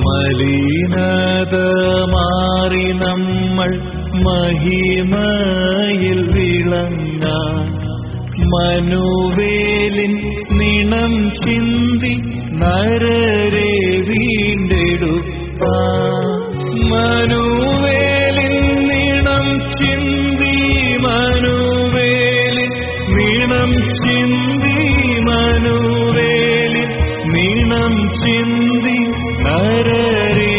മലിനത മാറി നമ്മൾ മഹിമയിൽ വിളങ്ങാൻ മനുവേലിൻ നിണം ചിന്തി നരരെ വീണ്ടെടുപ്പാൻ മനുവേലിൻ നിണം ചിന്തി മനുവേലിൻ നിണം ചിന്തി മനുവേലിൻ നിണം ചിന്തി നരരെ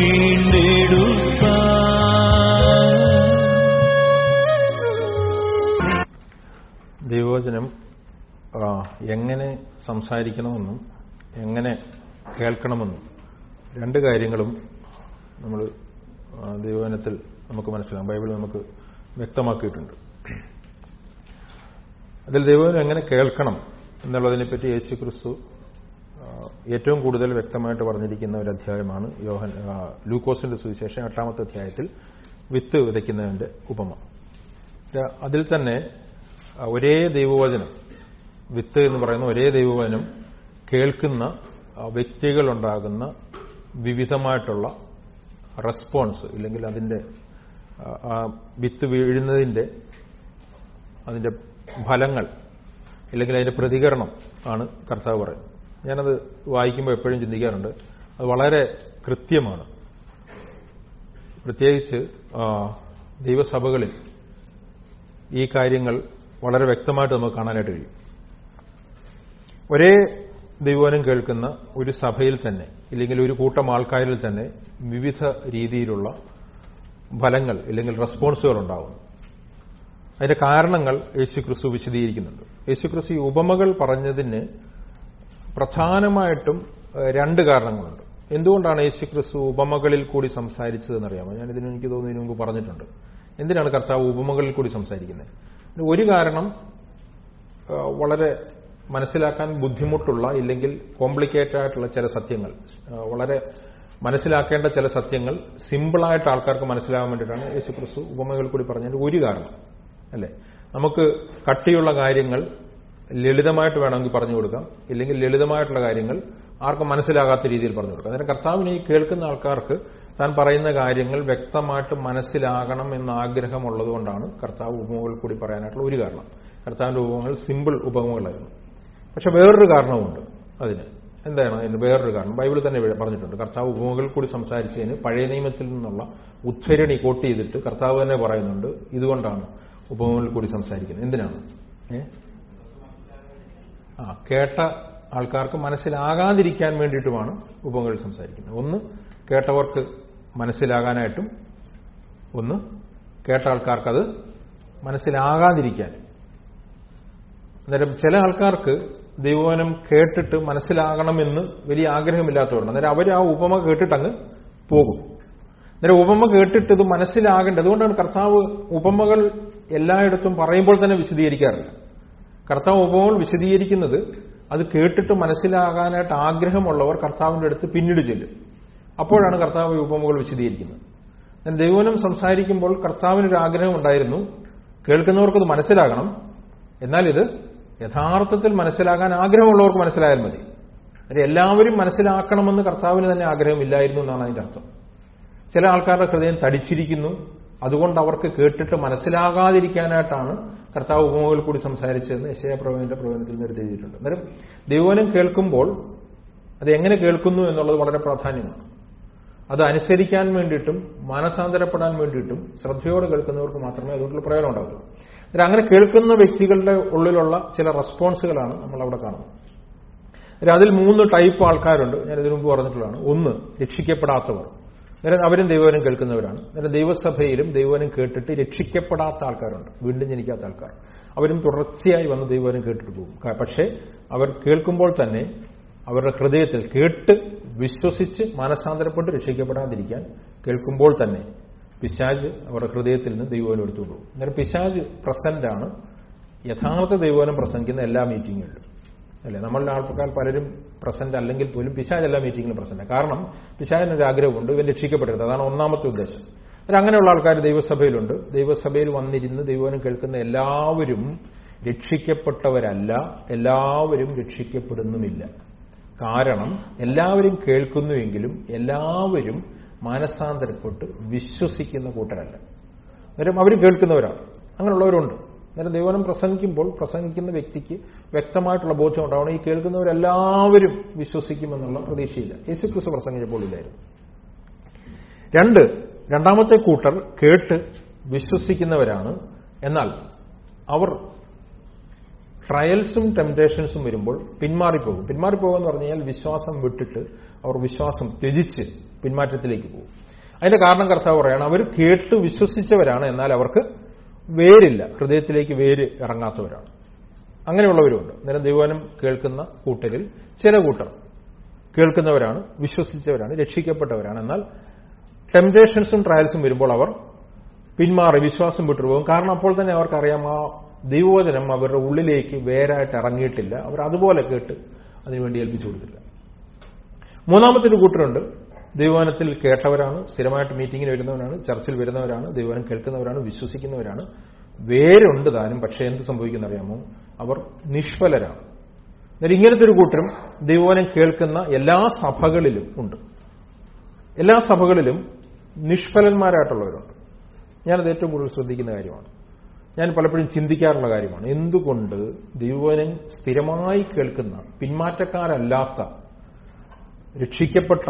വീണ്ടെടുപ്പാൻ ദൈവവചനം ആ, എങ്ങനെ സംസാരിക്കണമെന്നും എങ്ങനെ കേൾക്കണമെന്നും രണ്ട് കാര്യങ്ങളും നമ്മൾ ആ, ദൈവവചനത്തിൽ നമുക്ക് മനസ്സിലാകും ബൈബിൾ നമുക്ക് വ്യക്തമാക്കിയിട്ടുണ്ട് അതിൽ ദൈവവചനം എങ്ങനെ കേൾക്കണം എന്നുള്ളതിനെപ്പറ്റി യേശു ക്രിസ്തു ആ, ഏറ്റവും കൂടുതൽ വ്യക്തമായിട്ട് പറഞ്ഞിരിക്കുന്ന ഒരു അധ്യായമാണ് യോഹൻ ആ, ലൂക്കോസിന്റെ സുവിശേഷം എട്ടാമത്തെ അധ്യായത്തിൽ വിത്ത് വിതയ്ക്കുന്നതിന്റെ ഉപമ ര- അതിൽ തന്നെ ആ, ഒരേ ദൈവവചനം വിത്ത് എന്ന് പറയുന്ന ഒരേ ദൈവവചനം കേൾക്കുന്ന ആ, വ്യക്തികളുണ്ടാകുന്ന വിവിധമായിട്ടുള്ള റെസ്പോൺസ് ഇല്ലെങ്കിൽ അതിന്റെ ആ, ആ വിത്ത് വീഴുന്നതിന്റെ അതിന്റെ ഫലങ്ങൾ ഇല്ലെങ്കിൽ അതിന്റെ പ്രതികരണം ആണ് കർത്താവ് പറയുന്നത് ഞാനത് വായിക്കുമ്പോൾ എപ്പോഴും ചിന്തിക്കാറുണ്ട് അത് വളരെ കൃത്യമാണ് പ്രത്യേകിച്ച് ആ, ദൈവസഭകളിൽ ഈ കാര്യങ്ങൾ വളരെ വ്യക്തമായിട്ട് നമുക്ക് കാണാനായിട്ട് കഴിയും ഒരേ ദൈവവനം കേൾക്കുന്ന ഒരു സഭയിൽ തന്നെ ഇല്ലെങ്കിൽ ഒരു കൂട്ടം ആൾക്കാരിൽ തന്നെ വിവിധ രീതിയിലുള്ള ഫലങ്ങൾ ഇല്ലെങ്കിൽ റെസ്പോൺസുകൾ ഉണ്ടാകും അതിന്റെ കാരണങ്ങൾ യേശു ക്രിസ്തു വിശദീകരിക്കുന്നുണ്ട് യേശു ക്രിസ്തു ഈ ഉപമകൾ പറഞ്ഞതിന് പ്രധാനമായിട്ടും ഏഹ്, രണ്ട് കാരണങ്ങളുണ്ട് എന്തുകൊണ്ടാണ് യേശു ക്രിസ്തു ഉപമകളിൽ കൂടി സംസാരിച്ചതെന്നറിയാമോ ഞാനിതിന് എനിക്ക് തോന്നുന്നു ഇതിനു മുമ്പ് പറഞ്ഞിട്ടുണ്ട് എന്തിനാണ് കർത്താവ് ഉപമകളിൽ കൂടി സംസാരിക്കുന്നത് ഇതിന് ഒരു കാരണം ആ, വളരെ മനസ്സിലാക്കാൻ ബുദ്ധിമുട്ടുള്ള ഇല്ലെങ്കിൽ കോംപ്ലിക്കേറ്റഡ് ആയിട്ടുള്ള ചില സത്യങ്ങൾ ആ, വളരെ മനസ്സിലാക്കേണ്ട ചില സത്യങ്ങൾ സിമ്പിളായിട്ട് ആൾക്കാർക്ക് മനസ്സിലാകാൻ വേണ്ടിയിട്ടാണ് യേശു ക്രിസ്തു ഉപമകൾ കൂടി പറഞ്ഞതിന്റെ ഒരു കാരണം അല്ലേ നമുക്ക് കട്ടിയുള്ള കാര്യങ്ങൾ ലളിതമായിട്ട് വേണമെങ്കിൽ പറഞ്ഞു കൊടുക്കാം ഇല്ലെങ്കിൽ ലളിതമായിട്ടുള്ള കാര്യങ്ങൾ ആർക്കും മനസ്സിലാകാത്ത രീതിയിൽ പറഞ്ഞു കൊടുക്കാം അന്നേരം കർത്താവിനെ ഈ കേൾക്കുന്ന ആൾക്കാർക്ക് താൻ പറയുന്ന കാര്യങ്ങൾ വ്യക്തമായിട്ട് മനസ്സിലാകണം എന്ന ആഗ്രഹമുള്ളത് കൊണ്ടാണ് കർത്താവ് ഉപമകൾ കൂടി പറയാനായിട്ടുള്ള ഒരു കാരണം കർത്താവിന്റെ ഉപമകൾ സിമ്പിൾ ഉപമകളായിരുന്നു പക്ഷെ വേറൊരു കാരണവുമുണ്ട് അതിന് എന്താണ് അതിന് വേറൊരു കാരണം ബൈബിൾ തന്നെ പറഞ്ഞിട്ടുണ്ട് കർത്താവ് ഉപമകൾ കൂടി സംസാരിച്ചതിന് പഴയ നിയമത്തിൽ നിന്നുള്ള ഉദ്ധരണി കോട്ട് ചെയ്തിട്ട് കർത്താവ് തന്നെ പറയുന്നുണ്ട് ഇതുകൊണ്ടാണ് ഉപമകളിൽ കൂടി സംസാരിക്കുന്നത് എന്തിനാണ് ഏ ആ കേട്ട ആൾക്കാർക്ക് മനസ്സിലാകാതിരിക്കാൻ വേണ്ടിയിട്ടുമാണ് ഉപമകൾ സംസാരിക്കുന്നത് ഒന്ന് കേട്ടവർക്ക് മനസ്സിലാകാനായിട്ടും ഒന്ന് കേട്ട ആൾക്കാർക്കത് മനസ്സിലാകാതിരിക്കാൻ അന്നേരം ചില ആൾക്കാർക്ക് ദൈവവനം കേട്ടിട്ട് മനസ്സിലാകണമെന്ന് വലിയ ആഗ്രഹമില്ലാത്തവരുണ്ട് അന്നേരം അവർ ആ ഉപമ കേട്ടിട്ടങ്ങ് പോകും അന്നേരം ഉപമ കേട്ടിട്ട് ഇത് മനസ്സിലാകേണ്ടത് അതുകൊണ്ടാണ് കർത്താവ് ഉപമകൾ എല്ലായിടത്തും പറയുമ്പോൾ തന്നെ വിശദീകരിക്കാറില്ല കർത്താവ് ഉപമകൾ വിശദീകരിക്കുന്നത് അത് കേട്ടിട്ട് മനസ്സിലാകാനായിട്ട് ആഗ്രഹമുള്ളവർ കർത്താവിന്റെ അടുത്ത് പിന്നീട് ചെല്ലും അപ്പോഴാണ് കർത്താവ് ഈ ഉപമകൾ വിശദീകരിക്കുന്നത് ഞാൻ ദൈവനം സംസാരിക്കുമ്പോൾ കർത്താവിനൊരു ആഗ്രഹം ഉണ്ടായിരുന്നു കേൾക്കുന്നവർക്കത് മനസ്സിലാകണം എന്നാൽ ഇത് യഥാർത്ഥത്തിൽ മനസ്സിലാകാൻ ആഗ്രഹമുള്ളവർക്ക് മനസ്സിലായാൽ മതി അത് എല്ലാവരും മനസ്സിലാക്കണമെന്ന് കർത്താവിന് തന്നെ ആഗ്രഹമില്ലായിരുന്നു എന്നാണ് അതിന്റെ അർത്ഥം ചില ആൾക്കാരുടെ ഹൃദയം തടിച്ചിരിക്കുന്നു അതുകൊണ്ട് അവർക്ക് കേട്ടിട്ട് മനസ്സിലാകാതിരിക്കാനായിട്ടാണ് കർത്താവ് ഉപമകളിൽ കൂടി സംസാരിച്ചതെന്ന് യശയ പ്രവചനന്റെ പ്രവചനത്തിൽ നിർത്തി ചെയ്തിട്ടുണ്ട് അന്നേരം ദൈവനം കേൾക്കുമ്പോൾ അത് എങ്ങനെ കേൾക്കുന്നു എന്നുള്ളത് വളരെ പ്രാധാന്യമാണ് അത് അനുസരിക്കാൻ വേണ്ടിയിട്ടും മാനസാന്തരപ്പെടാൻ വേണ്ടിയിട്ടും ശ്രദ്ധയോടെ കേൾക്കുന്നവർക്ക് മാത്രമേ അതുകൊണ്ടുള്ള പ്രയോജനം ഉണ്ടാവുള്ളൂ അന്നേരം അങ്ങനെ കേൾക്കുന്ന വ്യക്തികളുടെ ഉള്ളിലുള്ള ചില റെസ്പോൺസുകളാണ് നമ്മൾ അവിടെ കാണുന്നത് അന്നേരം അതിൽ മൂന്ന് ടൈപ്പ് ആൾക്കാരുണ്ട് ഞാൻ ഇതിനു മുമ്പ് പറഞ്ഞിട്ടുള്ളതാണ് ഒന്ന് രക്ഷിക്കപ്പെടാത്തവർ അന്നേരം അവരും ദൈവവനം കേൾക്കുന്നവരാണ് അന്നേരം ദൈവസഭയിലും ദൈവവനം കേട്ടിട്ട് രക്ഷിക്കപ്പെടാത്ത ആൾക്കാരുണ്ട് വീണ്ടും ജനിക്കാത്ത ആൾക്കാർ അവരും തുടർച്ചയായി വന്ന് ദൈവവനം കേട്ടിട്ട് പോകും ക- പക്ഷേ അവർ കേൾക്കുമ്പോൾ തന്നെ അവരുടെ ഹൃദയത്തിൽ കേട്ട് വിശ്വസിച്ച് മാനസാന്തരപ്പെട്ട് രക്ഷിക്കപ്പെടാതിരിക്കാൻ കേൾക്കുമ്പോൾ തന്നെ പിശാജ് അവരുടെ ഹൃദയത്തിൽ നിന്ന് ദൈവവനം എടുത്തുകൊണ്ട് പോകും അന്നേരം പിശാജ് പ്രസന്റാണ് യഥാർത്ഥ ദൈവവനം പ്രസംഗിക്കുന്ന എല്ലാ മീറ്റിങ്ങുകളിലും അല്ലേ നമ്മളുടെ ആൾക്കാർ പലരും പ്രസന്റ് അല്ലെങ്കിൽ പോലും പിശാജ് എല്ലാ മീറ്റിങ്ങിലും പ്രസന്റ് കാരണം പിശാജിന് ഒരു ആഗ്രഹമുണ്ട് ഇവൻ രക്ഷിക്കപ്പെടരുത് അതാണ് ഒന്നാമത്തെ ഉദ്ദേശം അന്നേരം അങ്ങനെയുള്ള ആൾക്കാർ ദൈവസഭയിലുണ്ട് ദൈവസഭയിൽ വന്നിരുന്ന് ദൈവവനം കേൾക്കുന്ന എല്ലാവരും രക്ഷിക്കപ്പെട്ടവരല്ല എല്ലാവരും രക്ഷിക്കപ്പെടുന്നുമില്ല കാരണം എല്ലാവരും കേൾക്കുന്നുവെങ്കിലും എല്ലാവരും മാനസാന്തരപ്പെട്ട് വിശ്വസിക്കുന്ന കൂട്ടരല്ല അന്നേരം അവർ കേൾക്കുന്നവരാണ് അങ്ങനെയുള്ളവരുണ്ട് അന്നേരം ദൈവനം പ്രസംഗിക്കുമ്പോൾ പ്രസംഗിക്കുന്ന വ്യക്തിക്ക് വ്യക്തമായിട്ടുള്ള ബോധ്യം ഉണ്ടാവണം ഈ കേൾക്കുന്നവരെല്ലാവരും വിശ്വസിക്കുമെന്നുള്ള പ്രതീക്ഷയില്ല യേശുക്രിസ്തു പ്രസംഗിച്ചപ്പോൾ ഇല്ലായിരുന്നു രണ്ട് രണ്ടാമത്തെ കൂട്ടർ കേട്ട് വിശ്വസിക്കുന്നവരാണ് എന്നാൽ അവർ ട്രയൽസും ടെംപ്ടേഷൻസും വരുമ്പോൾ പിന്മാറിപ്പോകും പിന്മാറിപ്പോകുക എന്ന് പറഞ്ഞു കഴിഞ്ഞാൽ വിശ്വാസം വിട്ടിട്ട് അവർ വിശ്വാസം ത്യജിച്ച് പിന്മാറ്റത്തിലേക്ക് പോകും അതിന്റെ കാരണം കർത്താവ് പറയാണ് അവർ കേട്ട് വിശ്വസിച്ചവരാണ് എന്നാൽ അവർക്ക് വേരില്ല ഹൃദയത്തിലേക്ക് വേര് ഇറങ്ങാത്തവരാണ് അങ്ങനെയുള്ളവരുണ്ട് അന്നേരം ദൈവനം കേൾക്കുന്ന കൂട്ടരിൽ ചില കൂട്ടർ കേൾക്കുന്നവരാണ് വിശ്വസിച്ചവരാണ് രക്ഷിക്കപ്പെട്ടവരാണ് എന്നാൽ ടെംപ്ടേഷൻസും ട്രയൽസും വരുമ്പോൾ അവർ പിന്മാറി വിശ്വാസം വിട്ടുപോകും കാരണം അപ്പോൾ തന്നെ അവർക്കറിയാം ആ ദൈവവചനം അവരുടെ ഉള്ളിലേക്ക് വേരായിട്ട് ഇറങ്ങിയിട്ടില്ല അവർ അതുപോലെ കേട്ട് അതിനുവേണ്ടി ഏൽപ്പിച്ചു കൊടുത്തില്ല മൂന്നാമത്തെ ഒരു കൂട്ടരുണ്ട് ദൈവവനത്തിൽ കേട്ടവരാണ് സ്ഥിരമായിട്ട് മീറ്റിങ്ങിന് വരുന്നവരാണ് ചർച്ചിൽ വരുന്നവരാണ് ദൈവവനം കേൾക്കുന്നവരാണ് വിശ്വസിക്കുന്നവരാണ് വേരുണ്ട് താനും പക്ഷേ എന്ത് സംഭവിക്കുന്ന അറിയാമോ അവർ നിഷ്ഫലരാണ് എന്നാൽ ഇങ്ങനത്തെ ഒരു കൂട്ടരും ദൈവവനം കേൾക്കുന്ന എല്ലാ സഭകളിലും ഉണ്ട് എല്ലാ സഭകളിലും നിഷ്ഫലന്മാരായിട്ടുള്ളവരുണ്ട് ഞാനത് ഏറ്റവും കൂടുതൽ ശ്രദ്ധിക്കുന്ന കാര്യമാണ് ഞാൻ പലപ്പോഴും ചിന്തിക്കാറുള്ള കാര്യമാണ് എന്തുകൊണ്ട് ദൈവവനം സ്ഥിരമായി കേൾക്കുന്ന പിന്മാറ്റക്കാരല്ലാത്ത രക്ഷിക്കപ്പെട്ട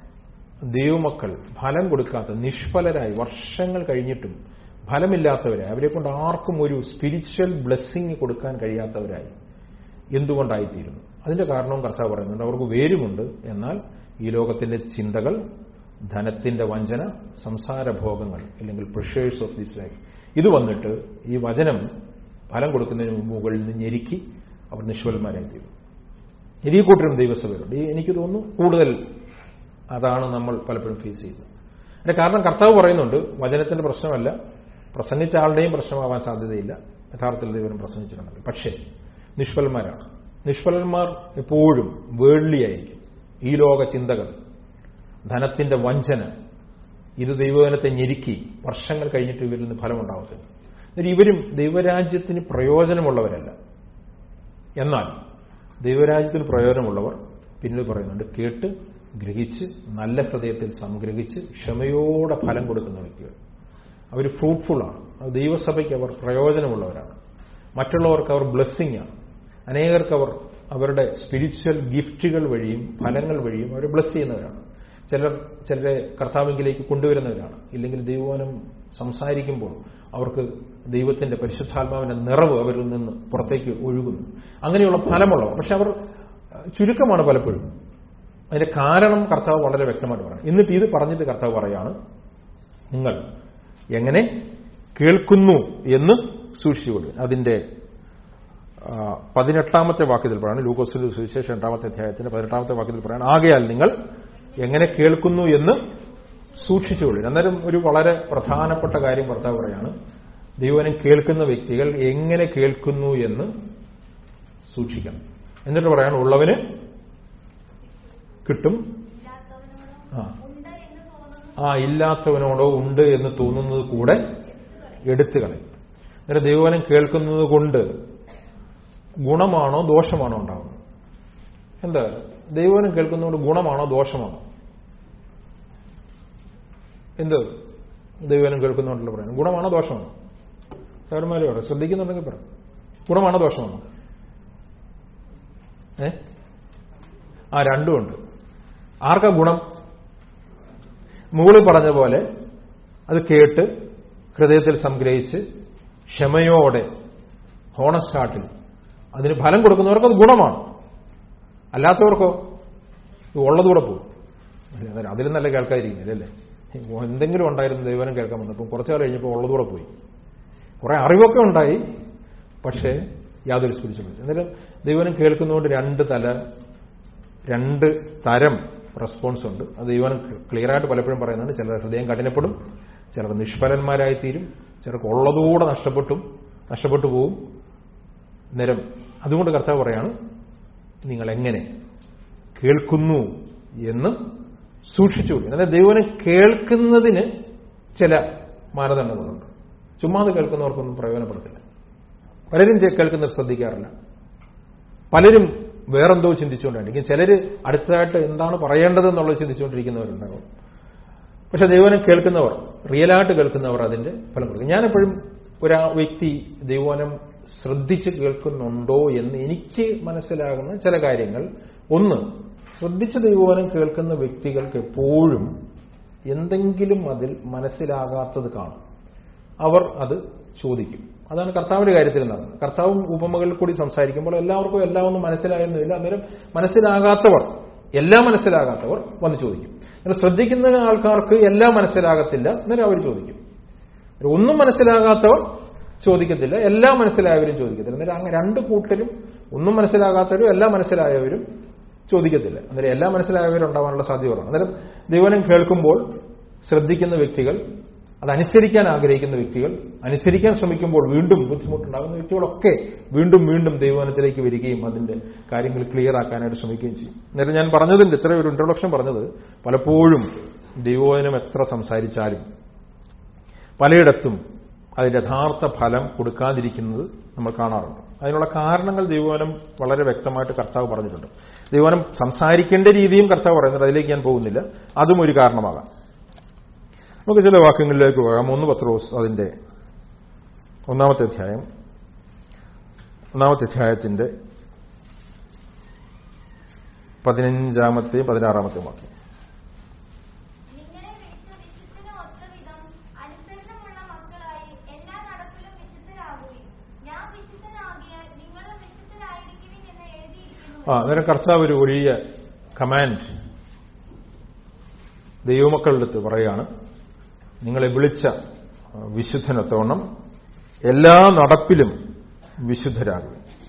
ദൈവമക്കൾ ഫലം കൊടുക്കാത്ത നിഷ്ഫലരായി വർഷങ്ങൾ കഴിഞ്ഞിട്ടും ഫലമില്ലാത്തവരായി അവരെ കൊണ്ട് ആർക്കും ഒരു സ്പിരിച്വൽ ബ്ലെസ്സിങ് കൊടുക്കാൻ കഴിയാത്തവരായി എന്തുകൊണ്ടായിത്തീരുന്നു അതിന്റെ കാരണവും കർത്താവ് പറയുന്നുണ്ട് അവർക്ക് വേരുമുണ്ട് എന്നാൽ ഈ ലോകത്തിന്റെ ചിന്തകൾ ധനത്തിന്റെ വഞ്ചന സംസാരഭോഗങ്ങൾ അല്ലെങ്കിൽ പ്രഷേഴ്സ് ഓഫ് ദിസ് ലൈഫ് ഇത് വന്നിട്ട് ഈ വചനം ഫലം കൊടുക്കുന്നതിന് മുകളിൽ നിന്ന് ഞെരുക്കി അവർ നിഷ്ഫലന്മാരായി തീരും ഇനി ഈ കൂട്ടരും ദൈവസഭയിലുണ്ട് ഈ എനിക്ക് തോന്നുന്നു കൂടുതൽ അതാണ് നമ്മൾ പലപ്പോഴും ഫേസ് ചെയ്യുന്നത് അതിന്റെ കാരണം കർത്താവ് പറയുന്നുണ്ട് വചനത്തിന്റെ പ്രശ്നമല്ല പ്രസംഗിച്ച ആളുടെയും പ്രശ്നമാവാൻ സാധ്യതയില്ല യഥാർത്ഥത്തിൽ ദൈവം പ്രസംഗിച്ചിട്ടുണ്ടെങ്കിൽ പക്ഷേ നിഷ്ഫലന്മാരാണ് നിഷ്ഫലന്മാർ എപ്പോഴും വേൾലിയായിരിക്കും ഈ ലോക ചിന്തകൾ ധനത്തിന്റെ വഞ്ചന ഇത് ദൈവജനത്തെ ഞെരുക്കി വർഷങ്ങൾ കഴിഞ്ഞിട്ട് ഇവരിൽ നിന്ന് ഫലമുണ്ടാവത്തില്ല എന്നിട്ട് ഇവരും ദൈവരാജ്യത്തിന് പ്രയോജനമുള്ളവരല്ല എന്നാൽ ദൈവരാജ്യത്തിന് പ്രയോജനമുള്ളവർ പിന്നീട് പറയുന്നുണ്ട് കേട്ട് ഗ്രഹിച്ച് നല്ല ഹൃദയത്തിൽ സംഗ്രഹിച്ച് ക്ഷമയോടെ ഫലം കൊടുക്കുന്ന വ്യക്തികൾ അവർ ഫ്രൂട്ട്ഫുള്ളാണ് അത് ദൈവസഭയ്ക്ക് അവർ പ്രയോജനമുള്ളവരാണ് മറ്റുള്ളവർക്ക് അവർ ബ്ലെസ്സിങ് ആണ് അനേകർക്ക് അവർ അവരുടെ സ്പിരിച്വൽ ഗിഫ്റ്റുകൾ വഴിയും ഫലങ്ങൾ വഴിയും അവർ ബ്ലസ് ചെയ്യുന്നവരാണ് ചിലർ ചിലരെ കർത്താവിങ്കിലേക്ക് കൊണ്ടുവരുന്നവരാണ് ഇല്ലെങ്കിൽ ദൈവവനം സംസാരിക്കുമ്പോൾ അവർക്ക് ദൈവത്തിന്റെ പരിശുദ്ധാത്മാവിന്റെ നിറവ് അവരിൽ നിന്ന് പുറത്തേക്ക് ഒഴുകുന്നു അങ്ങനെയുള്ള ഫലമുള്ളവർ പക്ഷെ അവർ ചുരുക്കമാണ് പലപ്പോഴും അതിന്റെ കാരണം കർത്താവ് വളരെ വ്യക്തമായിട്ട് പറയണം എന്നിട്ട് ഇത് പറഞ്ഞിട്ട് കർത്താവ് പറയാണ് നിങ്ങൾ എങ്ങനെ കേൾക്കുന്നു എന്ന് സൂക്ഷിച്ചുകൊള്ളുക അതിന്റെ പതിനെട്ടാമത്തെ വാക്യത്തിൽ പറയാണ് ലൂക്കോസിന്റെ സുവിശേഷം രണ്ടാമത്തെ അധ്യായത്തിന്റെ പതിനെട്ടാമത്തെ വാക്യത്തിൽ പറയാണ് ആകയാൽ നിങ്ങൾ എങ്ങനെ കേൾക്കുന്നു എന്ന് സൂക്ഷിച്ചുകൊള്ളുക അന്നേരം ഒരു വളരെ പ്രധാനപ്പെട്ട കാര്യം ഭർത്താവ് പറയാണ് ദൈവനം കേൾക്കുന്ന വ്യക്തികൾ എങ്ങനെ കേൾക്കുന്നു എന്ന് സൂക്ഷിക്കണം എന്നിട്ട് പറയാണ് ഉള്ളവന് കിട്ടും ആ ആ ഇല്ലാത്തവനോടോ ഉണ്ട് എന്ന് തോന്നുന്നത് കൂടെ എടുത്തു കളയും അന്നേരം ദൈവവനം കേൾക്കുന്നത് കൊണ്ട് ഗുണമാണോ ദോഷമാണോ ഉണ്ടാകുന്നത് എന്താ ദൈവവനം കേൾക്കുന്നതുകൊണ്ട് ഗുണമാണോ ദോഷമാണോ എന്ത് ദൈവവനം കേൾക്കുന്നതുകൊണ്ടല്ല പറയുന്നത് ഗുണമാണോ ദോഷമാണോ സാറുമാര് പറയാം ശ്രദ്ധിക്കുന്നുണ്ടെങ്കിൽ പറയാം ഗുണമാണോ ദോഷമാണോ ഏ ആ രണ്ടുമുണ്ട് ആർക്കാ ഗുണം മുകളിൽ പറഞ്ഞ പോലെ അത് കേട്ട് ഹൃദയത്തിൽ സംഗ്രഹിച്ച് ക്ഷമയോടെ ഹോണസ്റ്റാട്ടിൽ അതിന് ഫലം കൊടുക്കുന്നവർക്ക് അത് ഗുണമാണ് അല്ലാത്തവർക്കോ ഉള്ളതുകൂടെ പോകും അതിലും നല്ല കേൾക്കാതിരിക്കുന്നില്ല അല്ലേ എന്തെങ്കിലും ഉണ്ടായിരുന്നു ദൈവനം കേൾക്കാൻ വന്നപ്പോൾ കുറച്ചു കാലം കഴിഞ്ഞപ്പോൾ ഉള്ളതുകൂടെ പോയി കുറെ അറിവൊക്കെ ഉണ്ടായി പക്ഷേ യാതൊരു സ്പിരിച്വൽ എന്നാലും ദൈവനം കേൾക്കുന്നതുകൊണ്ട് രണ്ട് തല രണ്ട് തരം റെസ്പോൺസ് ഉണ്ട് അത് ദൈവനം ക്ലിയറായിട്ട് പലപ്പോഴും പറയുന്നുണ്ട് ചിലർ ഹൃദയം കഠിനപ്പെടും ചിലർ നിഷ്ഫലന്മാരായിത്തീരും ചിലർക്ക് ഉള്ളതുകൂടെ നഷ്ടപ്പെട്ടും നഷ്ടപ്പെട്ടു പോവും നേരം അതുകൊണ്ട് കർത്താവ് പറയാണ് നിങ്ങൾ എങ്ങനെ കേൾക്കുന്നു എന്ന് സൂക്ഷിച്ചുകൂടി എന്നാൽ ദൈവനെ കേൾക്കുന്നതിന് ചില മാനദണ്ഡങ്ങളുണ്ട് ചുമ്മാതെ കേൾക്കുന്നവർക്കൊന്നും പ്രയോജനപ്പെടുത്തില്ല പലരും കേൾക്കുന്നത് ശ്രദ്ധിക്കാറില്ല പലരും വേറെന്തോ ചിന്തിച്ചുകൊണ്ടായിരിക്കും ചിലര് അടുത്തതായിട്ട് എന്താണ് പറയേണ്ടത് എന്നുള്ളത് ചിന്തിച്ചുകൊണ്ടിരിക്കുന്നവരുണ്ടാകും പക്ഷെ ദൈവനം കേൾക്കുന്നവർ റിയലായിട്ട് കേൾക്കുന്നവർ അതിന്റെ ഫലം കൊടുക്കും ഞാനെപ്പോഴും ഒരു വ്യക്തി ദൈവനം ശ്രദ്ധിച്ച് കേൾക്കുന്നുണ്ടോ എന്ന് എനിക്ക് മനസ്സിലാകുന്ന ചില കാര്യങ്ങൾ ഒന്ന് ശ്രദ്ധിച്ച് ദൈവനം കേൾക്കുന്ന വ്യക്തികൾക്ക് എപ്പോഴും എന്തെങ്കിലും അതിൽ മനസ്സിലാകാത്തത് കാണും അവർ അത് ചോദിക്കും അതാണ് കർത്താവിന്റെ കാര്യത്തിൽ നടന്നത് കർത്താവും ഉപമകളിൽ കൂടി സംസാരിക്കുമ്പോൾ എല്ലാവർക്കും എല്ലാം ഒന്നും മനസ്സിലായിരുന്നില്ല അന്നേരം മനസ്സിലാകാത്തവർ എല്ലാം മനസ്സിലാകാത്തവർ വന്ന് ചോദിക്കും എന്നാൽ ശ്രദ്ധിക്കുന്ന ആൾക്കാർക്ക് എല്ലാം മനസ്സിലാകത്തില്ല അന്നേരം അവർ ചോദിക്കും ഒന്നും മനസ്സിലാകാത്തവർ ചോദിക്കത്തില്ല എല്ലാം മനസ്സിലായവരും ചോദിക്കത്തില്ല അന്നേരം അങ്ങനെ രണ്ട് കൂട്ടരും ഒന്നും മനസ്സിലാകാത്തവരും എല്ലാം മനസ്സിലായവരും ചോദിക്കത്തില്ല അന്നേരം എല്ലാം മനസ്സിലായവരുണ്ടാവാനുള്ള സാധ്യതകളാണ് അന്നേരം ദൈവനം കേൾക്കുമ്പോൾ ശ്രദ്ധിക്കുന്ന വ്യക്തികൾ അതനുസരിക്കാൻ ആഗ്രഹിക്കുന്ന വ്യക്തികൾ അനുസരിക്കാൻ ശ്രമിക്കുമ്പോൾ വീണ്ടും ബുദ്ധിമുട്ടുണ്ടാകുന്ന വ്യക്തികളൊക്കെ വീണ്ടും വീണ്ടും ദൈവവനത്തിലേക്ക് വരികയും അതിന്റെ കാര്യങ്ങൾ ക്ലിയർ ആക്കാനായിട്ട് ശ്രമിക്കുകയും ചെയ്യും നേരെ ഞാൻ പറഞ്ഞതിന്റെ ഇത്ര ഒരു ഇൻട്രൊഡക്ഷൻ പറഞ്ഞത് പലപ്പോഴും ദൈവവചനം എത്ര സംസാരിച്ചാലും പലയിടത്തും അതിന്റെ യഥാർത്ഥ ഫലം കൊടുക്കാതിരിക്കുന്നത് നമ്മൾ കാണാറുണ്ട് അതിനുള്ള കാരണങ്ങൾ ദൈവവനം വളരെ വ്യക്തമായിട്ട് കർത്താവ് പറഞ്ഞിട്ടുണ്ട് ദൈവവനം സംസാരിക്കേണ്ട രീതിയും കർത്താവ് പറയുന്നുണ്ട് അതിലേക്ക് ഞാൻ പോകുന്നില്ല അതും ഒരു കാരണമാകാം നമുക്ക് ചില വാക്യങ്ങളിലേക്ക് പോകാം ഒന്ന് പത്രോസ് അതിന്റെ ഒന്നാമത്തെ അധ്യായം ഒന്നാമത്തെ അധ്യായത്തിന്റെ പതിനഞ്ചാമത്തെയും പതിനാറാമത്തെയും വാക്യം നിങ്ങളെ വിളിച്ച വിശുദ്ധന് ഒത്തവിധം അനുസരണമുള്ള മക്കളായി എല്ലാ നടപ്പിലും വിശുദ്ധരാകുകയും ഞാൻ വിശുദ്ധനാകിയാൽ നിങ്ങളും വിശുദ്ധരായിരിക്കുവിൻ എന്ന് എഴുതിയിരിക്കുന്നു ആ അന്നേരം കർത്താവ് ഒരു വലിയ കമാൻഡ് ദൈവമക്കളുടെ അടുത്ത് പറയാണ് നിങ്ങളെ വിളിച്ച വിശുദ്ധനത്തോണം എല്ലാ നടപ്പിലും വിശുദ്ധരാകുക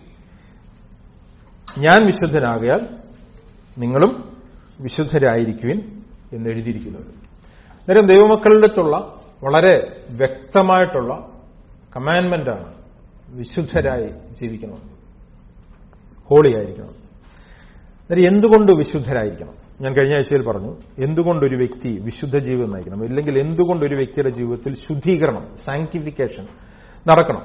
ഞാൻ വിശുദ്ധനാകിയാൽ നിങ്ങളും വിശുദ്ധരായിരിക്കുവിൻ എന്ന് എഴുതിയിരിക്കുന്നത് അന്നേരം ദൈവമക്കളുടെ അടുത്തുള്ള വളരെ വ്യക്തമായിട്ടുള്ള കമാൻമെന്റാണ് വിശുദ്ധരായി ജീവിക്കണം ഹോളി ആയിരിക്കണം അന്നേരം എന്തുകൊണ്ട് വിശുദ്ധരായിരിക്കണം ഞാൻ കഴിഞ്ഞ ആഴ്ചയിൽ പറഞ്ഞു എന്തുകൊണ്ട് ഒരു വ്യക്തി വിശുദ്ധ ജീവിതം നയിക്കണം ഇല്ലെങ്കിൽ എന്തുകൊണ്ട് ഒരു വ്യക്തിയുടെ ജീവിതത്തിൽ ശുദ്ധീകരണം സാങ്ക്ടിഫിക്കേഷൻ നടക്കണം